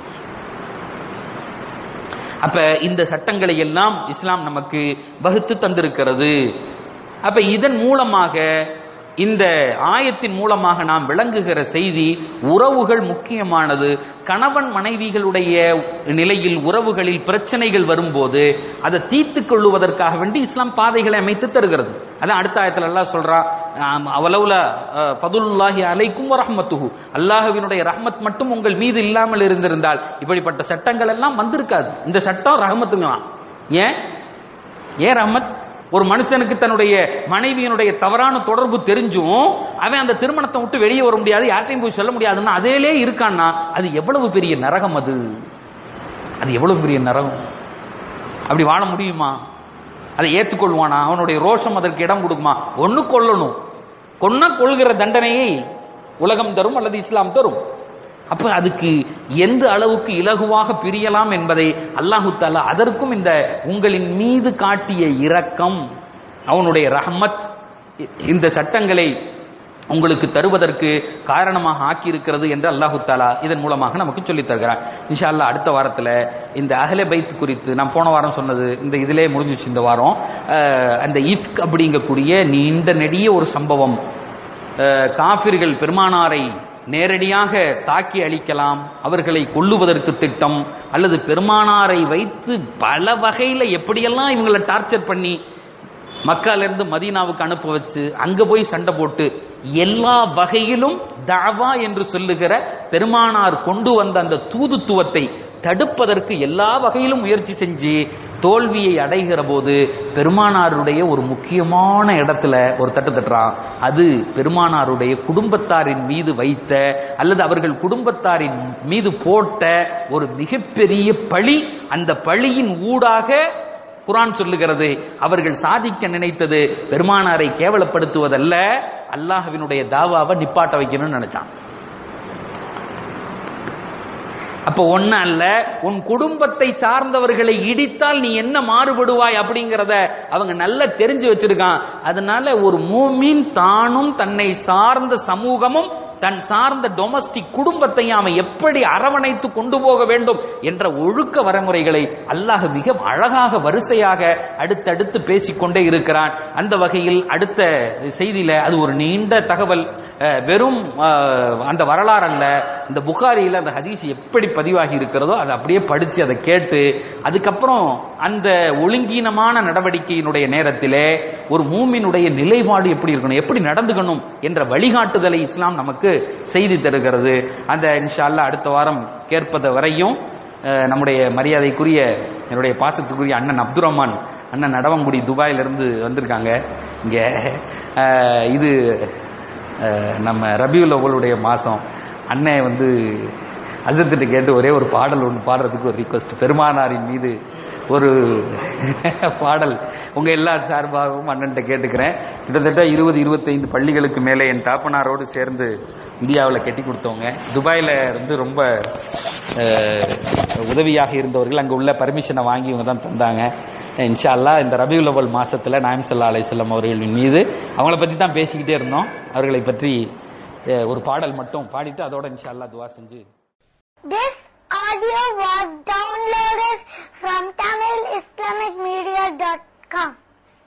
அப்ப இந்த சட்டங்களை எல்லாம் இஸ்லாம் நமக்கு வகுத்து தந்திருக்கிறது அப்ப இதன் மூலமாக இந்த ஆயத்தின் மூலமாக நாம் விளங்குகிற செய்தி உறவுகள் முக்கியமானது கணவன் மனைவிகளுடைய நிலையில் உறவுகளில் பிரச்சனைகள் வரும்போது அதை தீர்த்துக் கொள்ளுவதற்காக வேண்டி இஸ்லாம் பாதைகளை அமைத்து தருகிறது அதான் அடுத்த ஆயத்துல எல்லாம் சொல்றான் அவலவுல ஃபதுல்லாஹி அலைக்கும் ரஹ்மத்துஹு அல்லாஹ்வினுடைய ரஹ்மத் மட்டும் உங்கள் மீது இல்லாமல் இருந்திருந்தால் இப்படிப்பட்ட சட்டங்கள் எல்லாம் வந்திருக்காது இந்த சட்டம் ரஹமத்துங்களாம் ஏன் ஏன் ரஹமத் ஒரு மனுஷனுக்கு தன்னுடைய மனைவியினுடைய தவறான தொடர்பு தெரிஞ்சும் அவன் அந்த திருமணத்தை விட்டு வெளியே வர முடியாது யார்ட்டையும் போய் சொல்ல முடியாதுன்னா அதேலே இருக்கான்னா அது எவ்வளவு பெரிய நரகம் அது அது எவ்வளவு பெரிய நரகம் அப்படி வாழ முடியுமா அதை ஏற்றுக்கொள்வானா அவனுடைய ரோஷம் அதற்கு இடம் கொடுக்குமா ஒண்ணு கொல்லணும் கொன்ன கொள்கிற தண்டனையை உலகம் தரும் அல்லது இஸ்லாம் தரும் அப்ப அதுக்கு எந்த அளவுக்கு இலகுவாக பிரியலாம் என்பதை அல்லாஹு தாலா அதற்கும் இந்த உங்களின் மீது காட்டிய இரக்கம் அவனுடைய ரஹமத் இந்த சட்டங்களை உங்களுக்கு தருவதற்கு காரணமாக ஆக்கியிருக்கிறது என்று அல்லாஹு தாலா இதன் மூலமாக நமக்கு சொல்லித் தருகிறார் இன்ஷா அல்லாஹ் அடுத்த வாரத்தில் இந்த அகல பைத் குறித்து நான் போன வாரம் சொன்னது இந்த இதிலே முடிஞ்சிச்சு இந்த வாரம் அஹ், அந்த இஃப்க் அப்படிங்கக்கூடிய நீண்ட நெடிய ஒரு சம்பவம் அஹ், காபிர்கள் பெருமானாரை நேரடியாக தாக்கி அழிக்கலாம் அவர்களை கொல்லுவதற்கு திட்டம் அல்லது பெருமானாரை வைத்து பல வகையில எப்படியெல்லாம் இவங்களை டார்ச்சர் பண்ணி மக்கால இருந்து மதீனாவுக்கு அனுப்ப வச்சு அங்க போய் சண்டை போட்டு எல்லா வகையிலும் தாவா என்று சொல்லுகிற பெருமானார் கொண்டு வந்த அந்த தூதுத்துவத்தை தடுப்பதற்கு எல்லா வகையிலும் முயற்சி செஞ்சு தோல்வியை அடைகிற போது பெருமானாருடைய ஒரு முக்கியமான இடத்துல ஒரு தட்டு தட்டுறான் அது பெருமானாருடைய குடும்பத்தாரின் மீது வைத்த அல்லது அவர்கள் குடும்பத்தாரின் மீது போட்ட ஒரு மிகப்பெரிய பழி அந்த பழியின் ஊடாக குரான் சொல்லுகிறது அவர்கள் சாதிக்க நினைத்தது பெருமானாரை கேவலப்படுத்துவதல்ல அல்லாஹ்வினுடைய தாவாவை நிப்பாட்ட வைக்கணும்னு நினைச்சான் அப்ப ஒண்ணு அல்ல உன் குடும்பத்தை சார்ந்தவர்களை இடித்தால் நீ என்ன மாறுபடுவாய் அப்படிங்கிறத அவங்க நல்லா தெரிஞ்சு வச்சிருக்கான் அதனால ஒரு மூமின் தானும் தன்னை சார்ந்த சமூகமும் தன் சார்ந்த டொமஸ்டிக் குடும்பத்தையும் அவன் எப்படி அரவணைத்து கொண்டு போக வேண்டும் என்ற ஒழுக்க வரமுறைகளை அல்லாஹ் மிக அழகாக வரிசையாக அடுத்தடுத்து பேசிக்கொண்டே இருக்கிறான் அந்த வகையில் அடுத்த செய்தியில அது ஒரு நீண்ட தகவல் அஹ், வெறும் அஹ், அந்த வரலாறு அல்ல இந்த புகாரியில் அந்த ஹதீஸ் எப்படி பதிவாகி இருக்கிறதோ அதை அப்படியே படிச்சு அதை கேட்டு அதுக்கப்புறம் அந்த ஒழுங்கீனமான நடவடிக்கையினுடைய நேரத்திலே ஒரு மூமினுடைய நிலைப்பாடு எப்படி இருக்கணும் எப்படி நடந்துக்கணும் என்ற வழிகாட்டுதலை இஸ்லாம் நமக்கு செய்தி தருகிறது அந்த இன்ஷா அல்லாஹ் அடுத்த வாரம் கேட்பது வரையும் அஹ், நம்முடைய மரியாதைக்குரிய என்னுடைய பாசத்துக்குரிய அண்ணன் அப்துல் ரஹ்மான் அண்ணன் நடவங்குடி துபாயிலிருந்து வந்திருக்காங்க இங்க அஹ், இது அஹ், நம்ம ரபியுல் அவளுடைய மாதம் அண்ணன் வந்து அசத்திட்ட கேட்டு ஒரே ஒரு பாடல் ஒன்று பாடுறதுக்கு ஒரு ரிக்வஸ்ட் பெருமானாரின் மீது ஒரு பாடல் உங்க எல்லா சார்பாகவும் அண்ணன்ட்ட கேட்டுக்கிறேன் கிட்டத்தட்ட இருபது இருபத்தைந்து பள்ளிகளுக்கு மேலே என் தாப்பனாரோடு சேர்ந்து இந்தியாவில் கட்டி கொடுத்தவங்க துபாயில் இருந்து ரொம்ப அஹ், உதவியாக இருந்தவர்கள் அங்கே உள்ள பர்மிஷனை வாங்கி இவங்க தான் தந்தாங்க இன்ஷா அல்லாஹ் இந்த ரபியுல் அவல் மாசத்துல நாயம் சல்லா அலையம் அவர்களின் மீது அவங்கள பற்றி தான் பேசிக்கிட்டே இருந்தோம் அவர்களை பற்றி அஹ், ஒரு பாடல் மட்டும் பாடிட்டு அதோட இன்ஷா அல்லாஹ் துவா செஞ்சு This audio was downloaded from TamilIslamicMedia.com.